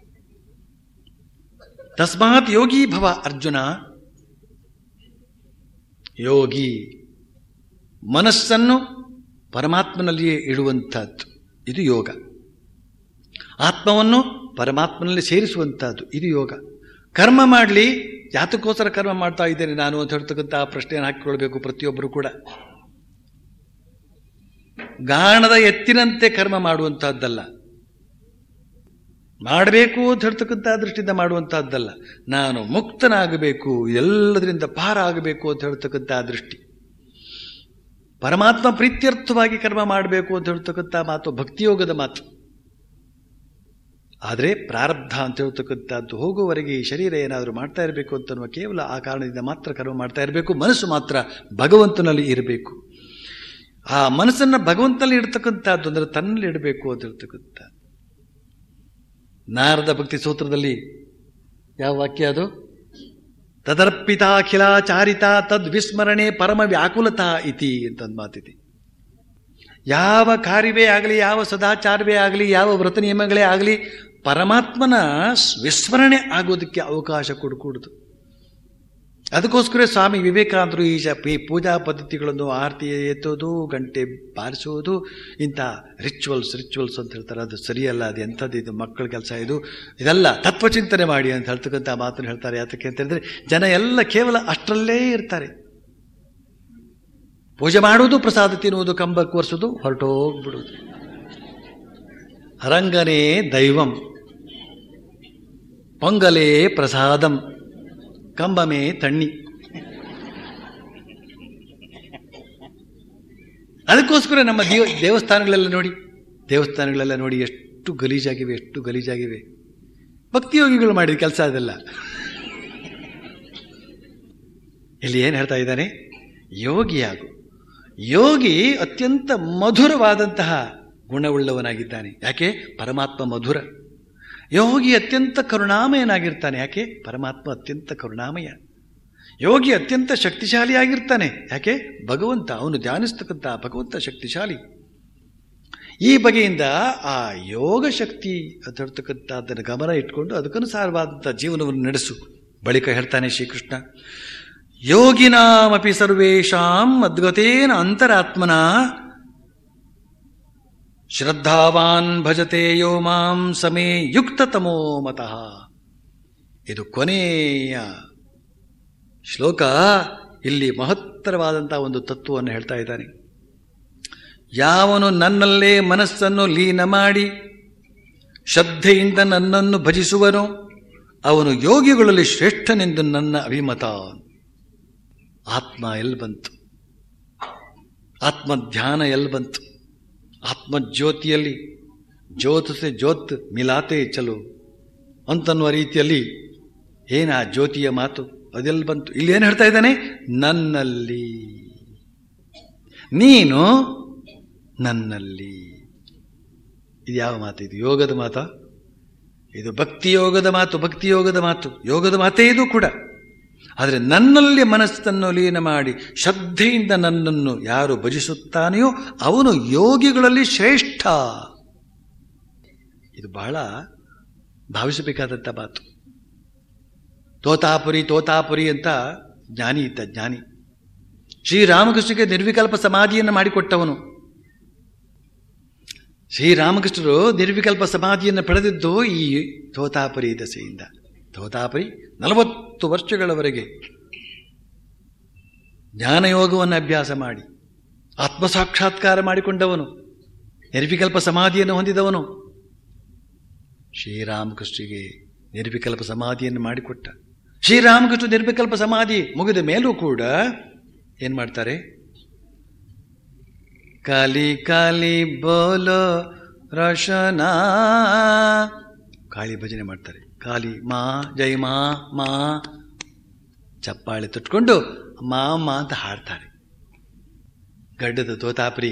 ತಸ್ಮಾತ್ ಯೋಗಿ ಭವ ಅರ್ಜುನ ಯೋಗಿ ಮನಸ್ಸನ್ನು ಪರಮಾತ್ಮನಲ್ಲಿಯೇ ಇಡುವಂತಹದ್ದು ಇದು ಯೋಗ ಆತ್ಮವನ್ನು ಪರಮಾತ್ಮನಲ್ಲಿ ಸೇರಿಸುವಂತಹದ್ದು ಇದು ಯೋಗ ಕರ್ಮ ಮಾಡಲಿ ಯಾತಕ್ಕೋಸ್ಕರ ಕರ್ಮ ಮಾಡ್ತಾ ಇದ್ದೇನೆ ನಾನು ಅಂತ ಹೇಳ್ತಕ್ಕಂಥ ಆ ಪ್ರಶ್ನೆಯನ್ನು ಹಾಕಿಕೊಳ್ಬೇಕು ಪ್ರತಿಯೊಬ್ಬರು ಕೂಡ ಗಾಣದ ಎತ್ತಿನಂತೆ ಕರ್ಮ ಮಾಡುವಂತಹದ್ದಲ್ಲ ಮಾಡಬೇಕು ಅಂತ ಹೇಳ್ತಕ್ಕಂಥ ದೃಷ್ಟಿಯಿಂದ ಮಾಡುವಂತಹದ್ದಲ್ಲ ನಾನು ಮುಕ್ತನಾಗಬೇಕು ಎಲ್ಲದರಿಂದ ಪಾರ ಆಗಬೇಕು ಅಂತ ಹೇಳ್ತಕ್ಕಂಥ ದೃಷ್ಟಿ ಪರಮಾತ್ಮ ಪ್ರೀತ್ಯರ್ಥವಾಗಿ ಕರ್ಮ ಮಾಡಬೇಕು ಅಂತ ಹೇಳ್ತಕ್ಕಂಥ ಮಾತು ಭಕ್ತಿಯೋಗದ ಮಾತು ಆದರೆ ಪ್ರಾರಬ್ಧ ಅಂತ ಹೇಳ್ತಕ್ಕಂಥದ್ದು ಹೋಗುವವರೆಗೆ ಈ ಶರೀರ ಏನಾದರೂ ಮಾಡ್ತಾ ಇರಬೇಕು ಅಂತನ್ನುವ ಕೇವಲ ಆ ಕಾರಣದಿಂದ ಮಾತ್ರ ಕರ್ಮ ಮಾಡ್ತಾ ಇರಬೇಕು ಮನಸ್ಸು ಮಾತ್ರ ಭಗವಂತನಲ್ಲಿ ಇರಬೇಕು ಆ ಮನಸ್ಸನ್ನ ಭಗವಂತನಲ್ಲಿ ಇಡ್ತಕ್ಕಂಥದ್ದು ಅಂದ್ರೆ ತನ್ನಲ್ಲಿ ಇಡಬೇಕು ಅಂತ ಹೇಳ್ತಕ್ಕಂಥ ನಾರದ ಭಕ್ತಿ ಸೂತ್ರದಲ್ಲಿ ಯಾವ ವಾಕ್ಯ ಅದು ತದರ್ಪಿತಾಖಿಲಾಚಾರಿತ ತದ್ ವಿಸ್ಮರಣೆ ಪರಮ ವ್ಯಾಕುಲತಾ ಇತಿ ಅಂತಂದು ಮಾತಿದೆ ಯಾವ ಕಾರ್ಯವೇ ಆಗಲಿ ಯಾವ ಸದಾಚಾರವೇ ಆಗಲಿ ಯಾವ ವ್ರತ ನಿಯಮಗಳೇ ಆಗಲಿ ಪರಮಾತ್ಮನ ವಿಸ್ಮರಣೆ ಆಗೋದಕ್ಕೆ ಅವಕಾಶ ಕೊಡಕೂಡದು ಅದಕ್ಕೋಸ್ಕರ ಸ್ವಾಮಿ ವಿವೇಕಾನಂದರು ಈ ಜ- ಈ ಪೂಜಾ ಪದ್ಧತಿಗಳನ್ನು ಆರತಿ ಎತ್ತೋದು ಗಂಟೆ ಬಾರಿಸೋದು ಇಂಥ ರಿಚುವಲ್ಸ್ ರಿಚುವಲ್ಸ್ ಅಂತ ಹೇಳ್ತಾರೆ ಅದು ಸರಿಯಲ್ಲ ಅದು ಎಂಥದ್ದು ಇದು ಮಕ್ಕಳ ಕೆಲಸ ಇದು ಇದೆಲ್ಲ ತತ್ವಚಿಂತನೆ ಮಾಡಿ ಅಂತ ಹೇಳ್ತಕ್ಕಂಥ ಮಾತನ್ನು ಹೇಳ್ತಾರೆ ಯಾತಕ್ಕೆ ಅಂತ ಹೇಳಿದ್ರೆ ಜನ ಎಲ್ಲ ಕೇವಲ ಅಷ್ಟರಲ್ಲೇ ಇರ್ತಾರೆ ಪೂಜೆ ಮಾಡುವುದು ಪ್ರಸಾದ ತಿನ್ನುವುದು ಕಂಬಕ್ಕೆ ಒರೆಸೋದು ಹೊರಟೋಗ್ಬಿಡುವುದು ರಂಗನೇ ದೈವಂ ಪೊಂಗಲೇ ಪ್ರಸಾದಂ ಕಂಬಮೇ ತಣ್ಣಿ ಅದಕ್ಕೋಸ್ಕರ ನಮ್ಮ ದೇವ ದೇವಸ್ಥಾನಗಳೆಲ್ಲ ನೋಡಿ ದೇವಸ್ಥಾನಗಳೆಲ್ಲ ನೋಡಿ ಎಷ್ಟು ಗಲೀಜಾಗಿವೆ ಎಷ್ಟು ಗಲೀಜಾಗಿವೆ ಭಕ್ತಿಯೋಗಿಗಳು ಮಾಡಿದ ಕೆಲಸ ಅದೆಲ್ಲ ಇಲ್ಲಿ ಏನು ಹೇಳ್ತಾ ಇದ್ದಾನೆ ಯೋಗಿಯಾಗು ಯೋಗಿ ಅತ್ಯಂತ ಮಧುರವಾದಂತಹ ಗುಣವುಳ್ಳವನಾಗಿದ್ದಾನೆ ಯಾಕೆ ಪರಮಾತ್ಮ ಮಧುರ ಯೋಗಿ ಅತ್ಯಂತ ಕರುಣಾಮಯನಾಗಿರ್ತಾನೆ ಯಾಕೆ ಪರಮಾತ್ಮ ಅತ್ಯಂತ ಕರುಣಾಮಯ ಯೋಗಿ ಅತ್ಯಂತ ಶಕ್ತಿಶಾಲಿಯಾಗಿರ್ತಾನೆ ಯಾಕೆ ಭಗವಂತ ಅವನು ಧ್ಯಾನಿಸ್ತಕ್ಕಂಥ ಭಗವಂತ ಶಕ್ತಿಶಾಲಿ ಈ ಬಗೆಯಿಂದ ಆ ಯೋಗ ಶಕ್ತಿ ಅಂತ ಹೇಳ್ತಕ್ಕಂಥ ಅದನ್ನು ಗಮನ ಇಟ್ಕೊಂಡು ಅದಕ್ಕನುಸಾರವಾದಂಥ ಜೀವನವನ್ನು ನಡೆಸು ಬಳಿಕ ಹೇಳ್ತಾನೆ ಶ್ರೀಕೃಷ್ಣ ಯೋಗಿನಾಮಪಿ ಸರ್ವೇಷಾಂ ಅದ್ಗತೇನ ಅಂತರಾತ್ಮನ ಶ್ರದ್ಧಾವಾನ್ ಭಜತೆ ಯೋ ಮಾಂ ಸಮೇ ಯುಕ್ತತಮೋ ಮತಃ ಇದು ಕೊನೆಯ ಶ್ಲೋಕ ಇಲ್ಲಿ ಮಹತ್ತರವಾದಂತಹ ಒಂದು ತತ್ವವನ್ನು ಹೇಳ್ತಾ ಇದ್ದಾನೆ ಯಾವನು ನನ್ನಲ್ಲೇ ಮನಸ್ಸನ್ನು ಲೀನ ಮಾಡಿ ಶ್ರದ್ಧೆಯಿಂದ ನನ್ನನ್ನು ಭಜಿಸುವನೋ ಅವನು ಯೋಗಿಗಳಲ್ಲಿ ಶ್ರೇಷ್ಠನೆಂದು ನನ್ನ ಅಭಿಮತ ಆತ್ಮ ಎಲ್ಲಿ ಬಂತು ಆತ್ಮ ಧ್ಯಾನ ಎಲ್ಲಿ ಬಂತು ಆತ್ಮಜ್ಯೋತಿಯಲ್ಲಿ ಜ್ಯೋತಸೆ ಜ್ಯೋತ್ ಮಿಲಾತೆ ಚಲೋ ಅಂತನ್ನುವ ರೀತಿಯಲ್ಲಿ ಏನ ಆ ಜ್ಯೋತಿಯ ಮಾತು ಅದೆಲ್ಲಿ ಬಂತು ಇಲ್ಲಿ ಏನು ಹೇಳ್ತಾ ಇದ್ದಾನೆ ನನ್ನಲ್ಲಿ ನೀನು ನನ್ನಲ್ಲಿ ಇದು ಯಾವ ಮಾತು ಇದು ಯೋಗದ ಮಾತಾ ಇದು ಭಕ್ತಿ ಯೋಗದ ಮಾತು ಭಕ್ತಿ ಯೋಗದ ಮಾತು ಯೋಗದ ಮಾತೇ ಇದು ಕೂಡ ಆದರೆ ನನ್ನಲ್ಲಿ ಮನಸ್ಸನ್ನು ಲೀನ ಮಾಡಿ ಶ್ರದ್ಧೆಯಿಂದ ನನ್ನನ್ನು ಯಾರು ಭಜಿಸುತ್ತಾನೆಯೋ ಅವನು ಯೋಗಿಗಳಲ್ಲಿ ಶ್ರೇಷ್ಠ ಇದು ಬಹಳ ಭಾವಿಸಬೇಕಾದಂಥ ಮಾತು ತೋತಾಪುರಿ ತೋತಾಪುರಿ ಅಂತ ಜ್ಞಾನಿ ಇದ್ದ ಜ್ಞಾನಿ ಶ್ರೀರಾಮಕೃಷ್ಣಗೆ ನಿರ್ವಿಕಲ್ಪ ಸಮಾಧಿಯನ್ನು ಮಾಡಿಕೊಟ್ಟವನು ಶ್ರೀರಾಮಕೃಷ್ಣರು ನಿರ್ವಿಕಲ್ಪ ಸಮಾಧಿಯನ್ನು ಪಡೆದಿದ್ದು ಈ ತೋತಾಪುರಿ ದಸೆಯಿಂದ ತೋತಾಪುರಿ ನಲವತ್ತು ವರ್ಷಗಳವರೆಗೆ ಜ್ಞಾನಯೋಗವನ್ನು ಅಭ್ಯಾಸ ಮಾಡಿ ಆತ್ಮಸಾಕ್ಷಾತ್ಕಾರ ಮಾಡಿಕೊಂಡವನು ನಿರ್ವಿಕಲ್ಪ ಸಮಾಧಿಯನ್ನು ಹೊಂದಿದವನು ಶ್ರೀರಾಮಕೃಷ್ಣಗೆ ನಿರ್ವಿಕಲ್ಪ ಸಮಾಧಿಯನ್ನು ಮಾಡಿಕೊಟ್ಟ ಶ್ರೀರಾಮಕೃಷ್ಣ ನಿರ್ವಿಕಲ್ಪ ಸಮಾಧಿ ಮುಗಿದ ಮೇಲೂ ಕೂಡ ಏನ್ ಮಾಡ್ತಾರೆ ಕಾಲಿ ಕಾಲಿ ಬೋಲೋ ರಶನಾ ಕಾಳಿ ಭಜನೆ ಮಾಡ್ತಾರೆ ಕಾಲಿ ಮಾ ಜೈ ಮಾ ಮಾ ಚಪ್ಪಾಳೆ ತುಟ್ಕೊಂಡು ಮಾ ಮಾ ಅಂತ ಹಾಡ್ತಾರೆ ಗಡ್ಡದ ತೋತಾಪುರಿ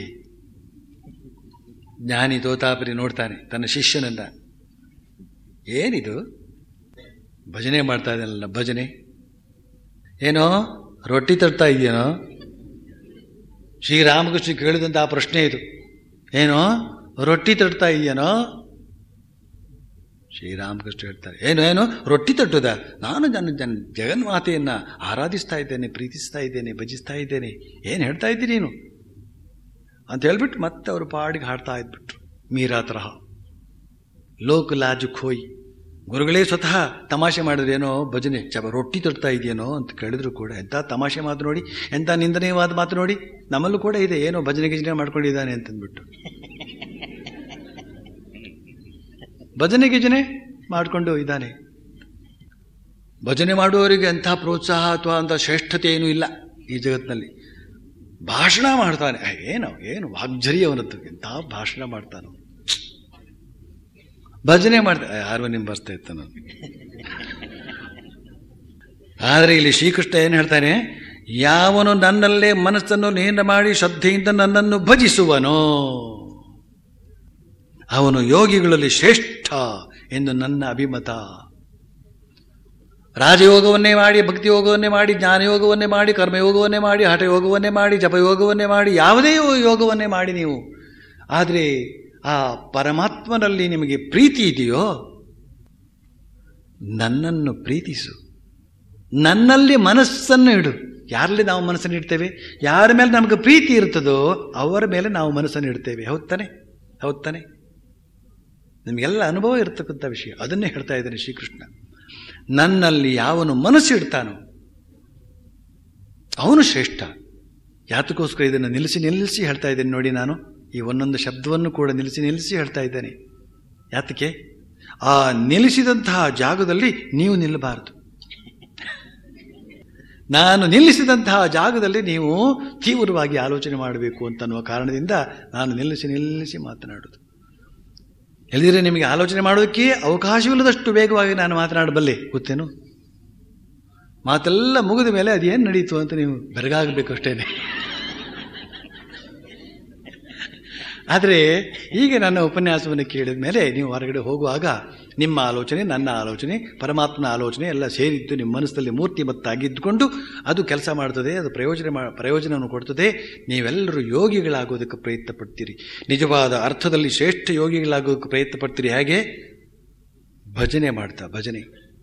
ಜ್ಞಾನಿ ತೋತಾಪುರಿ ನೋಡ್ತಾನೆ ತನ್ನ ಶಿಷ್ಯನನ್ನ ಏನಿದು ಭಜನೆ ಮಾಡ್ತಾ ಇದ್ದಾನಲ್ಲ ಭಜನೆ ಏನೋ ರೊಟ್ಟಿ ತರ್ತಾ ಇದೆಯೇನೋ ಶ್ರೀರಾಮಕೃಷ್ಣ ಕೇಳಿದಂಥ ಆ ಪ್ರಶ್ನೆ ಇದು ಏನೋ ರೊಟ್ಟಿ ತಟ್ತಾ ಇದೆಯೇನೋ ಶ್ರೀರಾಮಕೃಷ್ಣ ಹೇಳ್ತಾರೆ ಏನು ಏನು ರೊಟ್ಟಿ ತಟ್ಟುದ ನಾನು ನನ್ನ ಜನ್ ಜಗನ್ಮಾತೆಯನ್ನ ಆರಾಧಿಸ್ತಾ ಇದ್ದೇನೆ ಪ್ರೀತಿಸ್ತಾ ಇದ್ದೇನೆ ಭಜಿಸ್ತಾ ಇದ್ದೇನೆ ಏನು ಹೇಳ್ತಾ ಇದ್ದೀನಿ ನೀನು ಅಂತ ಹೇಳ್ಬಿಟ್ಟು ಮತ್ತೆ ಅವರು ಪಾಡಿಗೆ ಹಾಡ್ತಾ ಇದ್ಬಿಟ್ರು ಮೀರಾ ತರಹ ಲೋಕ ಲಾಜು ಖೋಯ್ ಗುರುಗಳೇ ಸ್ವತಃ ತಮಾಷೆ ಮಾಡಿದ್ರೇನೋ ಭಜನೆ ಚಪ ರೊಟ್ಟಿ ತಡ್ತಾ ಇದೆಯೇನೋ ಅಂತ ಕೇಳಿದ್ರು ಕೂಡ ಎಂಥ ತಮಾಷೆ ಮಾತು ನೋಡಿ ಎಂಥ ನಿಂದನೀಯವಾದ ಮಾತು ನೋಡಿ ನಮ್ಮಲ್ಲೂ ಕೂಡ ಇದೆ ಏನೋ ಭಜನೆ ಗಿಜನೆ ಮಾಡ್ಕೊಂಡಿದ್ದಾನೆ ಅಂತಂದ್ಬಿಟ್ಟು ಭಜನೆ ಗಿಜನೆ ಮಾಡಿಕೊಂಡು ಇದ್ದಾನೆ ಭಜನೆ ಮಾಡುವವರಿಗೆ ಅಂಥ ಪ್ರೋತ್ಸಾಹ ಅಥವಾ ಅಂಥ ಶ್ರೇಷ್ಠತೆ ಏನೂ ಇಲ್ಲ ಈ ಜಗತ್ತಿನಲ್ಲಿ ಭಾಷಣ ಮಾಡ್ತಾನೆ ಆ, ಏನು ಏನು ವಾಗ್ಝರಿ ಅವನದ್ದು ಎಂಥ ಭಾಷಣ ಮಾಡ್ತಾನೋ ಭಜನೆ ಮಾಡ್ತಾ ಹಾರ್ಮೋನಿಯಂ ಬರ್ತಾ ಇತ್ತು ನಾನು ಆದರೆ ಇಲ್ಲಿ ಶ್ರೀಕೃಷ್ಣ ಏನು ಹೇಳ್ತಾನೆ ಯಾವನು ನನ್ನಲ್ಲೇ ಮನಸ್ಸನ್ನು ನೇರ ಮಾಡಿ ಶ್ರದ್ಧೆಯಿಂದ ನನ್ನನ್ನು ಭಜಿಸುವನೋ ಅವನು ಯೋಗಿಗಳಲ್ಲಿ ಶ್ರೇಷ್ಠ ಎಂದು ನನ್ನ ಅಭಿಮತ ರಾಜಯೋಗವನ್ನೇ ಮಾಡಿ ಭಕ್ತಿ ಯೋಗವನ್ನೇ ಮಾಡಿ ಜ್ಞಾನಯೋಗವನ್ನೇ ಮಾಡಿ ಕರ್ಮಯೋಗವನ್ನೇ ಮಾಡಿ ಹಠಯೋಗವನ್ನೇ ಮಾಡಿ ಜಪಯೋಗವನ್ನೇ ಮಾಡಿ ಯಾವುದೇ ಯೋಗವನ್ನೇ ಮಾಡಿ ನೀವು ಆದರೆ ಆ ಪರಮಾತ್ಮನಲ್ಲಿ ನಿಮಗೆ ಪ್ರೀತಿ ಇದೆಯೋ ನನ್ನನ್ನು ಪ್ರೀತಿಸು ನನ್ನಲ್ಲಿ ಮನಸ್ಸನ್ನು ಇಡು ಯಾರಲ್ಲಿ ನಾವು ಮನಸ್ಸನ್ನು ಇಡ್ತೇವೆ ಯಾರ ಮೇಲೆ ನಮಗೆ ಪ್ರೀತಿ ಇರ್ತದೋ ಅವರ ಮೇಲೆ ನಾವು ಮನಸ್ಸನ್ನು ಇಡ್ತೇವೆ ಹೌದ್ ತಾನೆ ಹೌದ್ ತಾನೆ ನಿಮಗೆಲ್ಲ ಅನುಭವ ಇರತಕ್ಕಂಥ ವಿಷಯ ಅದನ್ನೇ ಹೇಳ್ತಾ ಇದ್ದಾನೆ ಶ್ರೀಕೃಷ್ಣ ನನ್ನಲ್ಲಿ ಯಾವನು ಮನಸ್ಸು ಇಡ್ತಾನೋ ಅವನು ಶ್ರೇಷ್ಠ ಯಾತಕ್ಕೋಸ್ಕರ ಇದನ್ನು ನಿಲ್ಲಿಸಿ ನಿಲ್ಲಿಸಿ ಹೇಳ್ತಾ ಇದ್ದೇನೆ ನೋಡಿ ನಾನು ಈ ಒಂದೊಂದು ಶಬ್ದವನ್ನು ಕೂಡ ನಿಲ್ಲಿಸಿ ನಿಲ್ಲಿಸಿ ಹೇಳ್ತಾ ಇದ್ದೇನೆ ಯಾತಕ್ಕೆ ಆ ನಿಲ್ಲಿಸಿದಂತಹ ಜಾಗದಲ್ಲಿ ನೀವು ನಿಲ್ಲಬಾರದು ನಾನು ನಿಲ್ಲಿಸಿದಂತಹ ಜಾಗದಲ್ಲಿ ನೀವು ತೀವ್ರವಾಗಿ ಆಲೋಚನೆ ಮಾಡಬೇಕು ಅಂತನ್ನುವ ಕಾರಣದಿಂದ ನಾನು ನಿಲ್ಲಿಸಿ ನಿಲ್ಲಿಸಿ ಮಾತನಾಡುವುದು ಎಲ್ಲಿದ್ರೆ ನಿಮಗೆ ಆಲೋಚನೆ ಮಾಡೋದಕ್ಕೆ ಅವಕಾಶವಿಲ್ಲದಷ್ಟು ವೇಗವಾಗಿ ನಾನು ಮಾತನಾಡಬಲ್ಲೆ ಗೊತ್ತೇನು ಮಾತೆಲ್ಲ ಮುಗಿದ ಮೇಲೆ ಅದೇನು ನಡೀತು ಅಂತ ನೀವು ಬೆರಗಾಗಬೇಕು ಅಷ್ಟೇನೆ ಆದರೆ ಈಗ ನನ್ನ ಉಪನ್ಯಾಸವನ್ನು ಕೇಳಿದ ಮೇಲೆ ನೀವು ಹೊರಗಡೆ ಹೋಗುವಾಗ ನಿಮ್ಮ ಆಲೋಚನೆ ನನ್ನ ಆಲೋಚನೆ ಪರಮಾತ್ಮನ ಆಲೋಚನೆ ಎಲ್ಲ ಸೇರಿದ್ದು ನಿಮ್ಮ ಮನಸ್ಸಲ್ಲಿ ಮೂರ್ತಿಮತ್ತಾಗಿದ್ದುಕೊಂಡು ಅದು ಕೆಲಸ ಮಾಡ್ತದೆ ಅದು ಪ್ರಯೋಜನ ಮಾ ಪ್ರಯೋಜನವನ್ನು ಕೊಡ್ತದೆ ನೀವೆಲ್ಲರೂ ಯೋಗಿಗಳಾಗೋದಕ್ಕೆ ಪ್ರಯತ್ನ ಪಡ್ತೀರಿ ನಿಜವಾದ ಅರ್ಥದಲ್ಲಿ ಶ್ರೇಷ್ಠ ಯೋಗಿಗಳಾಗೋದಕ್ಕೆ ಪ್ರಯತ್ನ ಪಡ್ತೀರಿ ಹೇಗೆ ಭಜನೆ ಮಾಡ್ತಾ ಭಜನೆ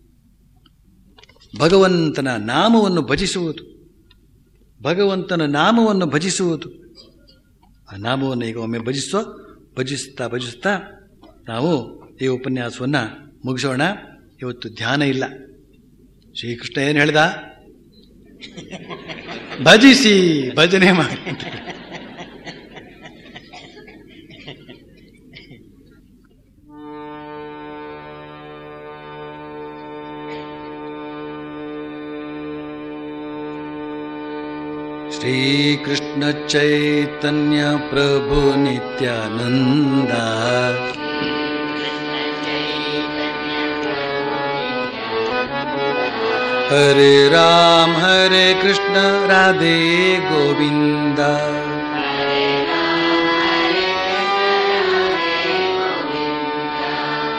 ಭಗವಂತನ ನಾಮವನ್ನು ಭಜಿಸುವುದು ಭಗವಂತನ ನಾಮವನ್ನು ಭಜಿಸುವುದು ಆ ನಾಮವನ್ನು ಈಗ ಒಮ್ಮೆ ಭಜಿಸುವ ಭಜಿಸ್ತಾ ಭಜಿಸ್ತಾ ನಾವು ಈ ಉಪನ್ಯಾಸವನ್ನು ಮುಗಿಸೋಣ ಇವತ್ತು ಧ್ಯಾನ ಇಲ್ಲ ಶ್ರೀಕೃಷ್ಣ ಏನು ಹೇಳ್ದ ಭಜಿಸಿ ಭಜನೆ ಮಾಡಿ श्रीकृष्ण चैतन्य प्रभु नित्यानन्द हरे राम हरे कृष्ण राधे गोविन्द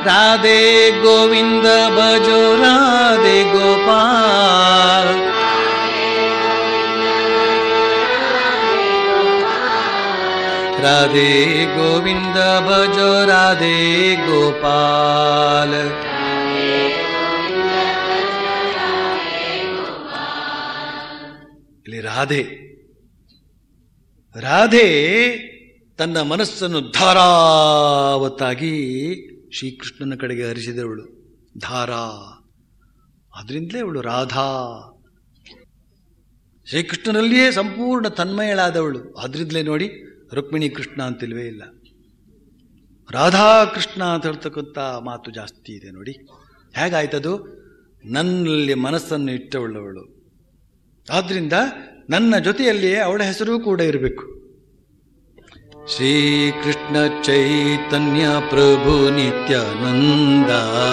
राधे गोविन्द भजो राधे गोपाल राधे गोविन्द भजो राधे गोपाल ಇಲ್ಲಿ ರಾಧೆ ರಾಧೆ ತನ್ನ ಮನಸ್ಸನ್ನು ಧಾರಾವತ್ತಾಗಿ ಶ್ರೀಕೃಷ್ಣನ ಕಡೆಗೆ ಹರಿಸಿದವಳು ಧಾರಾ ಅದರಿಂದಲೇ ಅವಳು ರಾಧಾ ಶ್ರೀಕೃಷ್ಣನಲ್ಲಿಯೇ ಸಂಪೂರ್ಣ ತನ್ಮಯಳಾದವಳು ಆದ್ರಿಂದಲೇ ನೋಡಿ ರುಕ್ಮಿಣಿ ಕೃಷ್ಣ ಅಂತಿಲ್ವೇ ಇಲ್ಲ ರಾಧಾ ಕೃಷ್ಣ ಅಂತ ಹೇಳ್ತಕ್ಕಂಥ ಮಾತು ಜಾಸ್ತಿ ಇದೆ ನೋಡಿ ಹೇಗಾಯ್ತದು ನನ್ನಲ್ಲಿ ಮನಸ್ಸನ್ನು ಇಟ್ಟವಳವಳು ಆದ್ರಿಂದ ನನ್ನ ಜೊತೆಯಲ್ಲಿಯೇ ಅವಳ ಹೆಸರು ಕೂಡ ಇರಬೇಕು ಶ್ರೀಕೃಷ್ಣ ಚೈತನ್ಯ ಪ್ರಭು ನಿತ್ಯಾನಂದ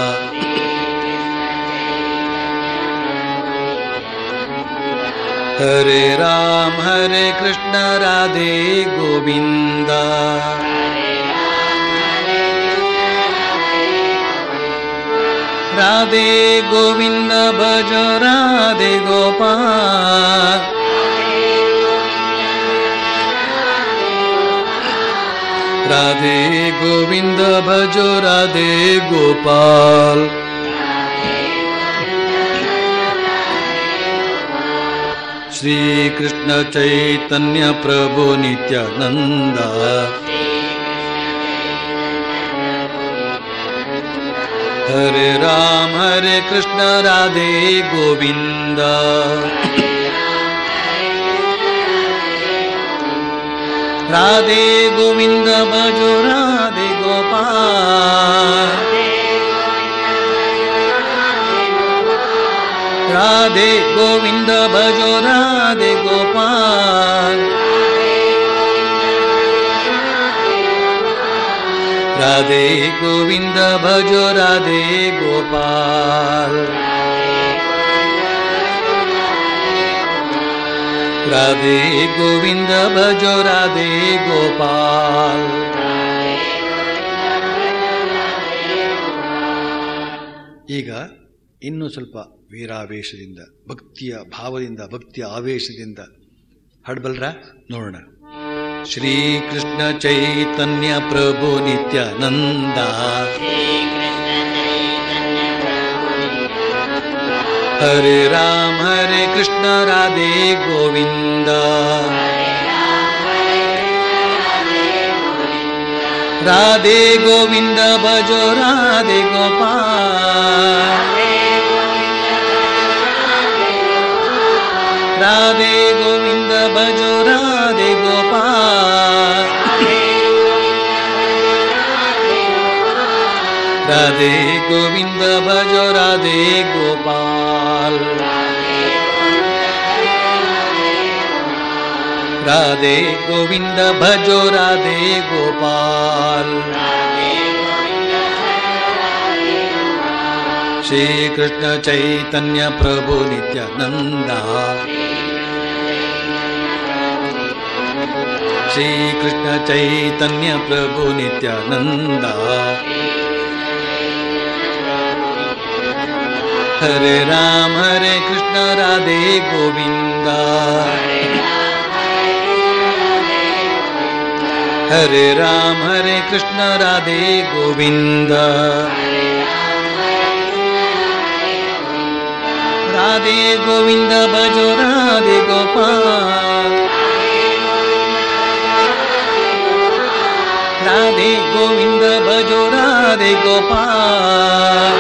ಹರೇ ರಾಮ ಹರೇ ಕೃಷ್ಣ ರಾಧೆ ಗೋವಿಂದ ರಾಧೆ ಗೋವಿಂದ ಭಜ ರಾಧೆ ಗೋಪಾಲ ರಾಧೆ ಗೋವಿಂದ ಭಜೋ ರಾಧೆ ಗೋಪಾಲ್ ಶ್ರೀಕೃಷ್ಣ ಚೈತನ್ಯ ಪ್ರಭು ನಿತ್ಯಾನಂದ ಹರೇ ರಾಮ ಹರೇ ಕೃಷ್ಣ ರಾಧೆ ಗೋವಿಂದ ರಾಧೆ ಗೋವಿಂದ ಭಜೋ ರಾಧೆ ಗೋಪಾಲ ರಾಧೆ ಗೋವಿಂದ ಭಜೋ ರಾಧೆ ಗೋಪಾಲ ರಾಧೆ ಗೋವಿಂದ ಭಜೋ ರಾಧೆ ಗೋಪಾಲ ರಾಧೆ ಗೋವಿಂದ ಭಜೋ ರಾಧೆ ಗೋಪಾಲ್ ಈಗ ಇನ್ನೂ ಸ್ವಲ್ಪ ವೀರಾವೇಶದಿಂದ ಭಕ್ತಿಯ ಭಾವದಿಂದ ಭಕ್ತಿಯ ಆವೇಶದಿಂದ ಹಾಡ್ಬಲ್ರ ನೋಡೋಣ ಶ್ರೀಕೃಷ್ಣ ಚೈತನ್ಯ ಪ್ರಭು ನಿತ್ಯಾನಂದ ಹರೇ ರಾಮ ಹರೇ ಕೃಷ್ಣ ರಾಧೆ ಗೋವಿಂದ ರಾಧೆ ಗೋವಿಂದ ಭಜೋ ರಾಧೆ ಗೋಪಾಲ ರಾಧೆ ಗೋವಿಂದ ಭಜೋ ರಾಧೆ ಗೋಪಾಲ ರಾಧೆ ಗೋವಿಂದ ಭಜೋ ರಾಧೆ ಗೋಪಾಲ್ ರಾಧೆ ಗೋವಿಂದ ಭಜೋ ರಾಧೆ ಗೋಪಾಲ್ ಶ್ರೀಕೃಷ್ಣ ಚೈತನ್ಯ ಪ್ರಭು ನಿತ್ಯಾನಂದ ಶ್ರೀಕೃಷ್ಣ ಚೈತನ್ಯ ಪ್ರಭು ನಿತ್ಯಾನಂದ ಹರೇ ರಾಮ ಹರೇ ಕೃಷ್ಣ ರಾಧೆ ಗೋವಿಂದ ಹರೇ ರಾಮ ಹರೇ ಕೃಷ್ಣ ರಾಧೆ ಗೋವಿಂದ ರಾಧೆ ಗೋವಿಂದ ಭಜೋ ರಾಧೆ ಗೋಪಾಲ ರಾಧೆ ಗೋವಿಂದ ಭಜೋ ರಾಧೆ ಗೋಪಾಲ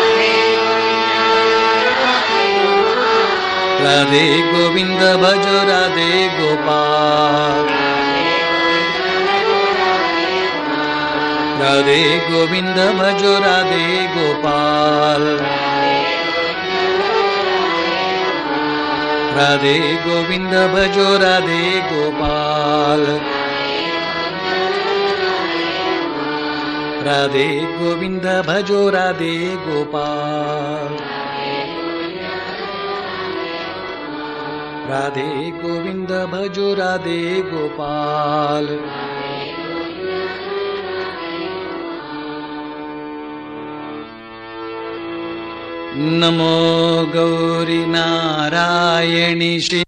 ರಾಧೆ ಗೋವಿಂದ ಭಜೋ ರಾಧೆ ಗೋಪಾಲ ರಾಧೆ ಗೋವಿಂದ ಭಜೋ ರಾಧೆ ಗೋಪಾಲ ರಾಧೆ ಗೋವಿಂದ ಭಜೋ ರಾಧೆ ಗೋಪಾಲ ರಾಧೆ ಗೋವಿಂದ ಭಜೋ ರಾಧೆ ಗೋಪಾಲ ರಾಧೆ ಗೋವಿಂದ ಭಜೋ ರಾಧೆ ಗೋಪಾಲ ನಮೋ ಗೌರಿ ನಾರಾಯಣಿ ಶ್ರೀ